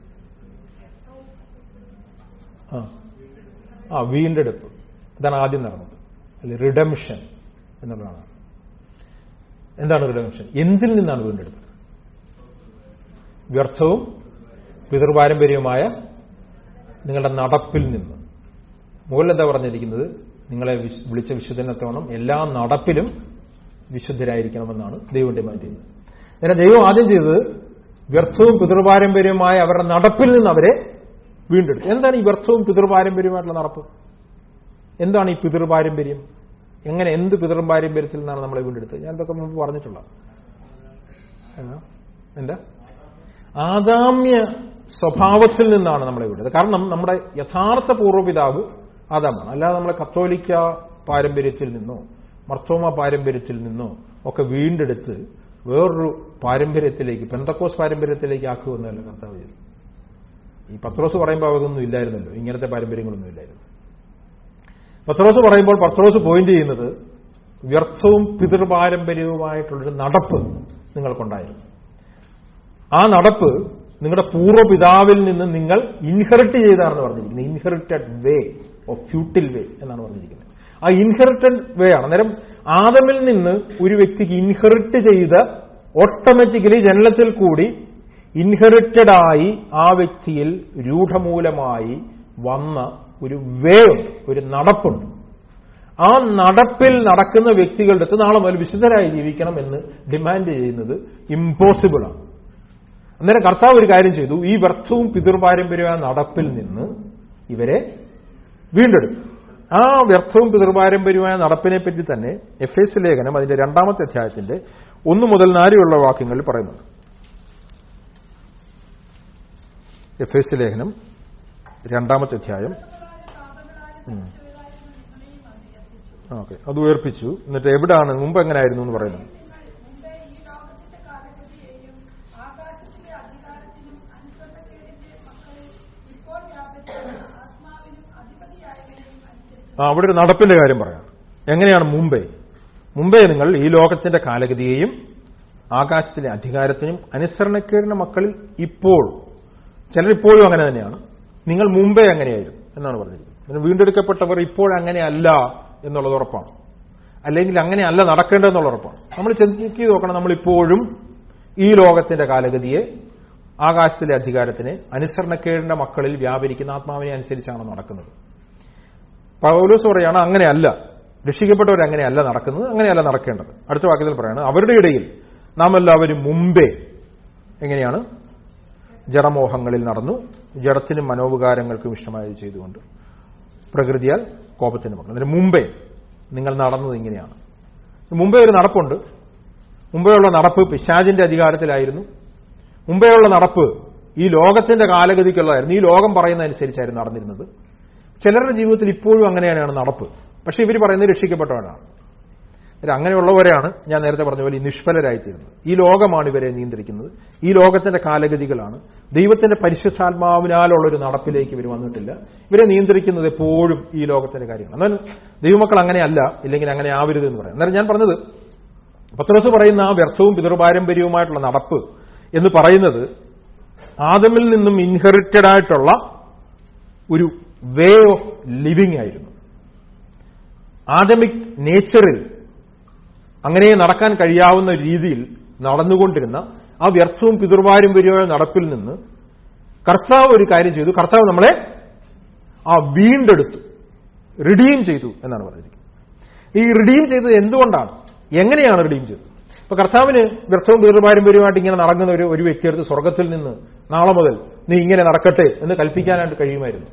ആ ആ വീണ്ടെടുപ്പ് ഇതാണ് ആദ്യം നടന്നത് അല്ലെ റിഡംഷൻ എന്നുള്ളതാണ് എന്താണ് റിഡംഷൻ എന്തിൽ നിന്നാണ് വീണ്ടെടുത്തത് വ്യർത്ഥവും പിതൃപാരമ്പര്യവുമായ നിങ്ങളുടെ നടപ്പിൽ നിന്ന് മുകളിൽ എന്താ പറഞ്ഞിരിക്കുന്നത് നിങ്ങളെ വിശ്- വിളിച്ച വിശുദ്ധനത്തോണം എല്ലാ നടപ്പിലും വിശുദ്ധരായിരിക്കണമെന്നാണ് ദൈവം ഡിമാൻഡ് ചെയ്യുന്നത് അങ്ങനെ ദൈവം ആദ്യം ചെയ്തത് വ്യർത്ഥവും പിതൃപാരമ്പര്യവുമായ അവരുടെ നടപ്പിൽ നിന്ന് അവരെ വീണ്ടെടുത്തു എന്താണ് ഈ വ്യർത്ഥവും പിതൃപാരമ്പര്യവുമായിട്ടുള്ള നടപ്പ് എന്താണ് ഈ പിതൃപാരമ്പര്യം എങ്ങനെ എന്ത് പിതൃപാരമ്പര്യത്തിൽ നിന്നാണ് നമ്മളെ വീണ്ടെടുത്തത് ഞാൻ ഇതൊക്കെ മുമ്പ് പറഞ്ഞിട്ടുള്ള എന്നാ? എന്താ ആദാമ്യ സ്വഭാവത്തിൽ നിന്നാണ് നമ്മളെ വിടുന്നത് കാരണം നമ്മുടെ യഥാർത്ഥ പൂർവ്വപിതാവ് ആദാമാണ് അല്ലാതെ നമ്മളെ കത്തോലിക്ക പാരമ്പര്യത്തിൽ നിന്നോ മർത്തോമ പാരമ്പര്യത്തിൽ നിന്നോ ഒക്കെ വീണ്ടെടുത്ത് വേറൊരു പാരമ്പര്യത്തിലേക്ക് പെന്തക്കോസ് പാരമ്പര്യത്തിലേക്ക് ആക്കുമെന്നല്ല കർത്താവ് ചെയ്തു ഈ പത്രോസ് പറയുമ്പോൾ അതൊന്നും ഇല്ലായിരുന്നല്ലോ ഇങ്ങനത്തെ പാരമ്പര്യങ്ങളൊന്നും ഇല്ലായിരുന്നു പത്രോസ് പറയുമ്പോൾ പത്രോസ് പോയിന്റ് ചെയ്യുന്നത് വ്യർത്ഥവും പിതൃപാരമ്പര്യവുമായിട്ടുള്ളൊരു നടപ്പ് നിങ്ങൾക്കുണ്ടായിരുന്നു ആ നടപ്പ് നിങ്ങളുടെ പൂർവ്വപിതാവിൽ നിന്ന് നിങ്ങൾ ഇൻഹെറിറ്റ് ചെയ്താണെന്ന് പറഞ്ഞിരിക്കുന്നത് ഇൻഹെറിറ്റഡ് വേ ഓഫ് ഫ്യൂട്ടിൽ വേ എന്നാണ് പറഞ്ഞിരിക്കുന്നത് ആ ഇൻഹെറിറ്റഡ് വേ ആണ് അന്നേരം ആദമിൽ നിന്ന് ഒരു വ്യക്തിക്ക് ഇൻഹെറിറ്റ് ചെയ്ത ഓട്ടോമാറ്റിക്കലി ജനനത്തിൽ കൂടി ഇൻഹെറിറ്റഡ് ആയി ആ വ്യക്തിയിൽ രൂഢമൂലമായി വന്ന ഒരു വേ ഉണ്ട് ഒരു നടപ്പുണ്ട് ആ നടപ്പിൽ നടക്കുന്ന വ്യക്തികളുടെ അടുത്ത് നാളെ മുതൽ വിശുദ്ധരായി ജീവിക്കണം എന്ന് ഡിമാൻഡ് ചെയ്യുന്നത് ഇമ്പോസിബിൾ ആണ് അന്നേരം കർത്താവ് ഒരു കാര്യം ചെയ്തു ഈ വ്യർത്ഥവും പിതൃപാരമ്പര്യമായ നടപ്പിൽ നിന്ന് ഇവരെ വീണ്ടെടുത്തു ആ വ്യർത്ഥവും പിതൃപാരമ്പര്യമായ നടപ്പിനെ പറ്റി തന്നെ എഫ് എസ് ലേഖനം അതിന്റെ രണ്ടാമത്തെ അധ്യായത്തിന്റെ ഒന്ന് മുതൽ നാലുള്ള വാക്യങ്ങളിൽ പറയുന്നുണ്ട് എഫ് എസ് ലേഖനം രണ്ടാമത്തെ അധ്യായം ഓക്കെ അത് ഉയർപ്പിച്ചു എന്നിട്ട് എവിടാണ് മുമ്പ് എങ്ങനെയായിരുന്നു എന്ന് പറയുന്നത് മുമ്പേ ഈ ലോകത്തിന്റെ കാലഗതിയെയും ആകാശത്തിലെ അധികാരത്തിനും അനുസരണക്കേടിന്റെ മക്കളിൽ ഇപ്പോൾ വ്യാപരിക്കുന്ന ആത്മാവിനും അധിപതിയായവരെയും അനുസരിച്ച് ആ അവിടെ ഒരു നടപ്പിന്റെ കാര്യം പറയാം എങ്ങനെയാണ് മുമ്പേ മുമ്പേ നിങ്ങൾ ഈ ലോകത്തിന്റെ കാലഗതിയെയും ആകാശത്തിലെ അധികാരത്തിനും അനുസരണക്കേടിന്റെ മക്കളിൽ ഇപ്പോൾ ചിലർ ഇപ്പോഴും അങ്ങനെ തന്നെയാണ് നിങ്ങൾ മുമ്പേ അങ്ങനെയായിരുന്നു എന്നാണ് പറഞ്ഞിരിക്കുന്നത് പിന്നെ വീണ്ടെടുക്കപ്പെട്ടവർ ഇപ്പോൾ അങ്ങനെയല്ല എന്നുള്ളത് ഉറപ്പാണ് അല്ലെങ്കിൽ അങ്ങനെയല്ല നടക്കേണ്ടതെന്നുള്ള ഉറപ്പാണ് നമ്മൾ ചെക്ക് ചെയ്ത് നോക്കണം നമ്മളിപ്പോഴും ഈ ലോകത്തിന്റെ കാലഗതിയെ ആകാശത്തിലെ അധികാരത്തിനെ അനുസരണക്കേടിന്റെ മക്കളിൽ വ്യാപരിക്കുന്ന ആത്മാവിനെ അനുസരിച്ചാണ് നടക്കുന്നത് പൗലോസ് പറയാണ് അങ്ങനെയല്ല രക്ഷിക്കപ്പെട്ടവർ അങ്ങനെയല്ല നടക്കുന്നത് അങ്ങനെയല്ല നടക്കേണ്ടത് അടുത്ത വാക്യത്തിൽ പറയാണ് അവരുടെ ഇടയിൽ നാം എല്ലാവരും മുമ്പേ എങ്ങനെയാണ് ജഡമോഹങ്ങളിൽ നടന്നു ജഡത്തിനും മനോവികാരങ്ങൾക്കും ഇഷ്ടമായത് ചെയ്തുകൊണ്ട് പ്രകൃതിയാൽ കോപത്തിന് മക്കൾ അതിന് മുമ്പേ നിങ്ങൾ നടന്നത് ഇങ്ങനെയാണ് മുമ്പേ ഒരു നടപ്പുണ്ട് മുമ്പേയുള്ള നടപ്പ് പിശാജിന്റെ അധികാരത്തിലായിരുന്നു മുമ്പേയുള്ള നടപ്പ് ഈ ലോകത്തിന്റെ കാലഗതിക്കുള്ളതായിരുന്നു ഈ ലോകം പറയുന്നതനുസരിച്ചായിരുന്നു നടന്നിരുന്നത് ചിലരുടെ ജീവിതത്തിൽ ഇപ്പോഴും അങ്ങനെയാണ് നടപ്പ് പക്ഷെ ഇവർ പറയുന്നത് രക്ഷിക്കപ്പെട്ടവരാണ് ഇത് അങ്ങനെയുള്ളവരെയാണ് ഞാൻ നേരത്തെ പറഞ്ഞ പോലെ ഈ നിഷ്ഫലരായിത്തീരുന്നത് ഈ ലോകമാണ് ഇവരെ നിയന്ത്രിക്കുന്നത് ഈ ലോകത്തിന്റെ കാലഗതികളാണ് ദൈവത്തിന്റെ പരിശുദ്ധാത്മാവിനാലുള്ള ഒരു നടപ്പിലേക്ക് ഇവർ വന്നിട്ടില്ല ഇവരെ നിയന്ത്രിക്കുന്നത് എപ്പോഴും ഈ ലോകത്തിന്റെ കാര്യങ്ങൾ എന്നാൽ ദൈവമക്കൾ അങ്ങനെയല്ല ഇല്ലെങ്കിൽ അങ്ങനെ ആവരുത് എന്ന് പറയാം അന്നേരം ഞാൻ പറഞ്ഞത് പത്രോസ് പറയുന്ന ആ വ്യർത്ഥവും പിതൃപാരമ്പര്യവുമായിട്ടുള്ള നടപ്പ് എന്ന് പറയുന്നത് ആദമിൽ നിന്നും ഇൻഹെറിറ്റഡ് ആയിട്ടുള്ള ഒരു വേ ഓഫ് ലിവിംഗ് ആയിരുന്നു ആദമിക് നേച്ചറിൽ അങ്ങനെ നടക്കാൻ കഴിയാവുന്ന രീതിയിൽ നടന്നുകൊണ്ടിരുന്ന ആ വ്യർത്ഥവും പിതൃപാരമ്പര്യമായ നടപ്പിൽ നിന്ന് കർത്താവ് ഒരു കാര്യം ചെയ്തു കർത്താവ് നമ്മളെ ആ വീണ്ടെടുത്തു റിഡീം ചെയ്തു എന്നാണ് പറഞ്ഞിരിക്കുന്നത് ഈ റിഡീം ചെയ്തത് എന്തുകൊണ്ടാണ് എങ്ങനെയാണ് റിഡീം ചെയ്തത് ഇപ്പൊ കർത്താവിന് വ്യർത്ഥവും പിതൃപാരമ്പര്യമായിട്ട് ഇങ്ങനെ നടങ്ങുന്ന ഒരു ഒരു വ്യക്തിയെടുത്ത് സ്വർഗത്തിൽ നിന്ന് നാളെ മുതൽ നീ ഇങ്ങനെ നടക്കട്ടെ എന്ന് കൽപ്പിക്കാനായിട്ട് കഴിയുമായിരുന്നു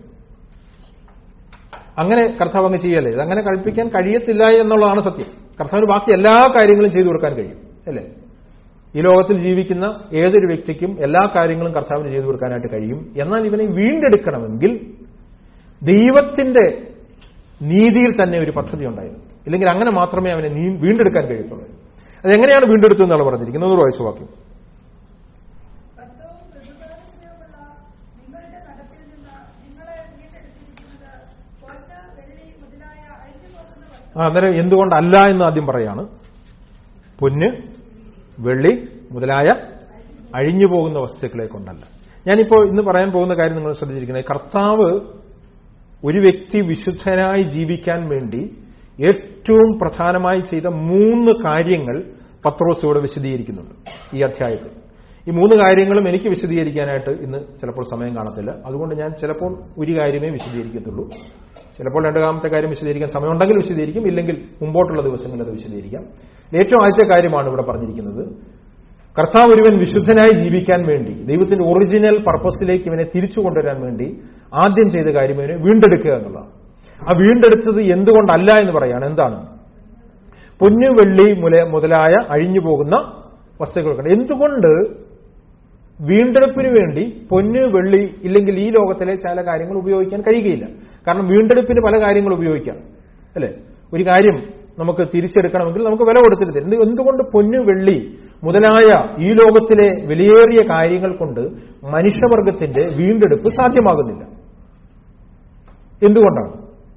അങ്ങനെ കർത്താവ് അങ്ങ് ചെയ്യല്ലേ ഇത് അങ്ങനെ കൽപ്പിക്കാൻ കഴിയത്തില്ല എന്നുള്ളതാണ് സത്യം കർത്താവിന് ബാക്കി എല്ലാ കാര്യങ്ങളും ചെയ്തു കൊടുക്കാൻ കഴിയും അല്ലേ ഈ ലോകത്തിൽ ജീവിക്കുന്ന ഏതൊരു വ്യക്തിക്കും എല്ലാ കാര്യങ്ങളും കർത്താവിന് ചെയ്തു കൊടുക്കാനായിട്ട് കഴിയും എന്നാൽ ഇവനെ വീണ്ടെടുക്കണമെങ്കിൽ ദൈവത്തിന്റെ നീതിയിൽ തന്നെ ഒരു പദ്ധതി ഉണ്ടായിരുന്നു ഇല്ലെങ്കിൽ അങ്ങനെ മാത്രമേ അവനെ നീ- വീണ്ടെടുക്കാൻ കഴിയത്തുള്ളൂ അതെങ്ങനെയാണ് വീണ്ടെടുത്തു എന്നാണ് പറഞ്ഞിരിക്കുന്നത് ഒരു വായിച്ചു കർത്തവും പ്രതിപാദനത്തിനുമുള്ള നിങ്ങളുടെ നടപ്പിൽ നിന്ന് നിങ്ങളെ വീണ്ടെടുത്തിരിക്കുന്നത് പൊന്ന് വെള്ളി മുതലായ അഴിഞ്ഞുപോകുന്ന വസ്തു ആ അന്നേരം എന്തുകൊണ്ടല്ല എന്ന് ആദ്യം പറയാണ് പൊന്ന് വെള്ളി മുതലായ അഴിഞ്ഞു പോകുന്ന വസ്തുക്കളെ കൊണ്ടല്ല ഞാനിപ്പോ ഇന്ന് പറയാൻ പോകുന്ന കാര്യം നിങ്ങൾ ശ്രദ്ധിച്ചിരിക്കുന്നത് കർത്താവ് ഒരു വ്യക്തി വിശുദ്ധനായി ജീവിക്കാൻ വേണ്ടി ഏറ്റവും പ്രധാനമായി ചെയ്ത മൂന്ന് കാര്യങ്ങൾ പത്രോസ് ഇവിടെ വിശദീകരിക്കുന്നുണ്ട് ഈ അധ്യായത്തിൽ ഈ മൂന്ന് കാര്യങ്ങളും എനിക്ക് വിശദീകരിക്കാനായിട്ട് ഇന്ന് ചിലപ്പോൾ സമയം കാണത്തില്ല അതുകൊണ്ട് ഞാൻ ചിലപ്പോൾ ഒരു കാര്യമേ വിശദീകരിക്കത്തുള്ളൂ ചിലപ്പോൾ രണ്ടാമത്തെ കാര്യം വിശദീകരിക്കാൻ സമയമുണ്ടെങ്കിൽ വിശദീകരിക്കും ഇല്ലെങ്കിൽ മുമ്പോട്ടുള്ള ദിവസങ്ങളിൽ അത് വിശദീകരിക്കാം ഏറ്റവും ആദ്യത്തെ കാര്യമാണ് ഇവിടെ പറഞ്ഞിരിക്കുന്നത് കർത്താവ് ഒരുവൻ വിശുദ്ധനായി ജീവിക്കാൻ വേണ്ടി ദൈവത്തിന്റെ ഒറിജിനൽ പർപ്പസിലേക്ക് ഇവനെ തിരിച്ചു കൊണ്ടുവരാൻ വേണ്ടി ആദ്യം ചെയ്ത കാര്യം ഇവനെ വീണ്ടെടുക്കുക എന്നുള്ളതാണ് ആ വീണ്ടെടുത്തത് എന്തുകൊണ്ടല്ല എന്ന് പറയാണ് എന്താണ് പൊന്നു വെള്ളി മുല മുതലായ അഴിഞ്ഞു പോകുന്ന വസ്തുക്കൾ എന്തുകൊണ്ട് വീണ്ടെടുപ്പിന് വേണ്ടി പൊന്ന് വെള്ളി ഇല്ലെങ്കിൽ ഈ ലോകത്തിലെ ചില കാര്യങ്ങൾ ഉപയോഗിക്കാൻ കഴിയുകയില്ല കാരണം വീണ്ടെടുപ്പിന് പല കാര്യങ്ങൾ ഉപയോഗിക്കാം അല്ലെ ഒരു കാര്യം നമുക്ക് തിരിച്ചെടുക്കണമെങ്കിൽ നമുക്ക് വില കൊടുത്തിട്ട് തരും. എന്ത് എന്തുകൊണ്ട് പൊന്ന് വെള്ളി മുതലായ ഈ ലോകത്തിലെ വിലയേറിയ കാര്യങ്ങൾ കൊണ്ട് മനുഷ്യവർഗത്തിന്റെ വീണ്ടെടുപ്പ് സാധ്യമാകുന്നില്ല എന്തുകൊണ്ടാണ്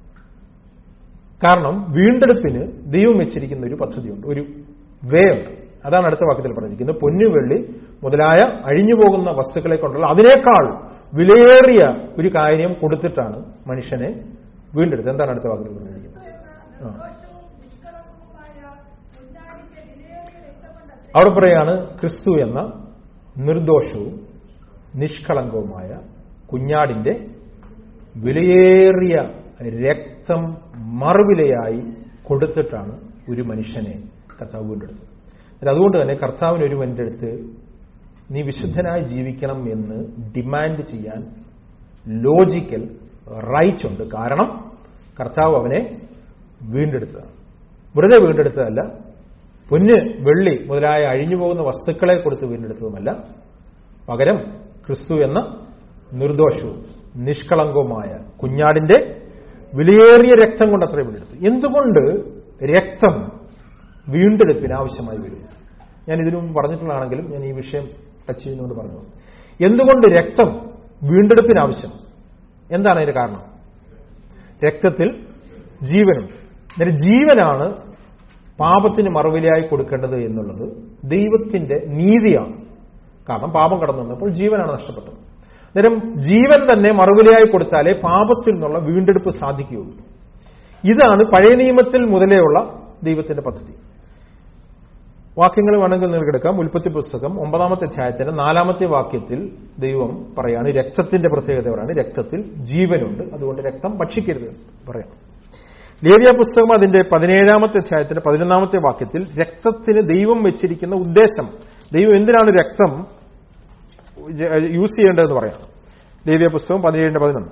കാരണം വീണ്ടെടുപ്പിന് ദൈവം വെച്ചിരിക്കുന്ന ഒരു പദ്ധതിയുണ്ട് ഒരു വേ ഉണ്ട് അതാണ് അടുത്ത വാക്യത്തിൽ പറഞ്ഞിരിക്കുന്നത് പൊന്നു വെള്ളി മുതലായ അഴിഞ്ഞുപോകുന്ന വസ്തുക്കളെ കൊണ്ടുള്ള അതിനേക്കാൾ വിലയേറിയ ഒരു കാര്യം കൊടുത്തിട്ടാണ് മനുഷ്യനെ വീണ്ടെടുത്തത് എന്താണ് അടുത്ത വാക്യത്തിൽ പറഞ്ഞിരിക്കുന്നത് ആ. ദോഷവും നിഷ്കളങ്കവുമായ കുഞ്ഞാടിന്റെ വിലയേറിയ രക്തം കൊണ്ട് അവിടെ പറയാണ് ക്രിസ്തു എന്ന നിർദോഷവും നിഷ്കളങ്കവുമായ കുഞ്ഞാടിന്റെ വിലയേറിയ രക്തം മറുവിലയായി കൊടുത്തിട്ടാണ് ഒരു മനുഷ്യനെ കർത്താവ് വീണ്ടെടുത്തത് എന്നിട്ട് അതുകൊണ്ട് തന്നെ കർത്താവിന് ഒരു മനുഷ്യൻ്റെ അടുത്ത് നീ വിശുദ്ധനായി ജീവിക്കണം എന്ന് ഡിമാൻഡ് ചെയ്യാൻ ലോജിക്കൽ റൈറ്റ് ഉണ്ട് കാരണം കർത്താവ് അവനെ വീണ്ടെടുത്തതാണ് വെറുതെ വീണ്ടെടുത്തതല്ല പൊന്ന് വെള്ളി മുതലായ അഴിഞ്ഞു പോകുന്ന വസ്തുക്കളെ കൊടുത്ത് വീണ്ടെടുത്തതുമല്ല പകരം ക്രിസ്തു എന്ന നിർദോഷവും നിഷ്കളങ്കവുമായ കുഞ്ഞാടിന്റെ വിലയേറിയ രക്തം കൊണ്ട് അത്രയും വീണ്ടെടുത്തു എന്തുകൊണ്ട് രക്തം വീണ്ടെടുപ്പിന് ആവശ്യമായി വരും ഞാൻ ഇതിനു മുമ്പ് പറഞ്ഞിട്ടുള്ളതാണെങ്കിലും ഞാൻ ഈ വിഷയം ടച്ച് ചെയ്യുന്നതുകൊണ്ട് പറഞ്ഞു എന്തുകൊണ്ട് രക്തം വീണ്ടെടുപ്പിന് ആവശ്യം എന്താണ് അതിന്റെ കാരണം രക്തത്തിൽ ജീവനുണ്ട് അന്നേരം ജീവനാണ് പാപത്തിന് മറുവിലയായി കൊടുക്കേണ്ടത് എന്നുള്ളത് ദൈവത്തിന്റെ നീതിയാണ് കാരണം പാപം കടന്നു വന്നപ്പോൾ ജീവനാണ് നഷ്ടപ്പെട്ടത് അന്നേരം ജീവൻ തന്നെ മറുവിലയായി കൊടുത്താലേ പാപത്തിൽ നിന്നുള്ള വീണ്ടെടുപ്പ് സാധിക്കുകയുള്ളൂ ഇതാണ് പഴയ നിയമത്തിൽ മുതലേയുള്ള ദൈവത്തിന്റെ പദ്ധതി വാക്യങ്ങൾ വേണമെങ്കിൽ നിങ്ങൾക്ക് എടുക്കാം ഉൽപ്പത്തി പുസ്തകം ഒമ്പതാമത്തെ അധ്യായത്തിന്റെ നാലാമത്തെ വാക്യത്തിൽ ദൈവം പറയാണ് രക്തത്തിന്റെ പ്രത്യേകത പറയാണ് രക്തത്തിൽ ജീവനുണ്ട് അതുകൊണ്ട് രക്തം ഭക്ഷിക്കരുത് എന്ന് പറയാം ലേവിയ പുസ്തകം അതിന്റെ പതിനേഴാമത്തെ അധ്യായത്തിന്റെ പതിനൊന്നാമത്തെ വാക്യത്തിൽ രക്തത്തിന് ദൈവം വെച്ചിരിക്കുന്ന ഉദ്ദേശം ദൈവം എന്തിനാണ് രക്തം യൂസ് ചെയ്യേണ്ടതെന്ന് പറയാം ലേവിയ പുസ്തകം പതിനേഴിന്റെ പതിനൊന്ന്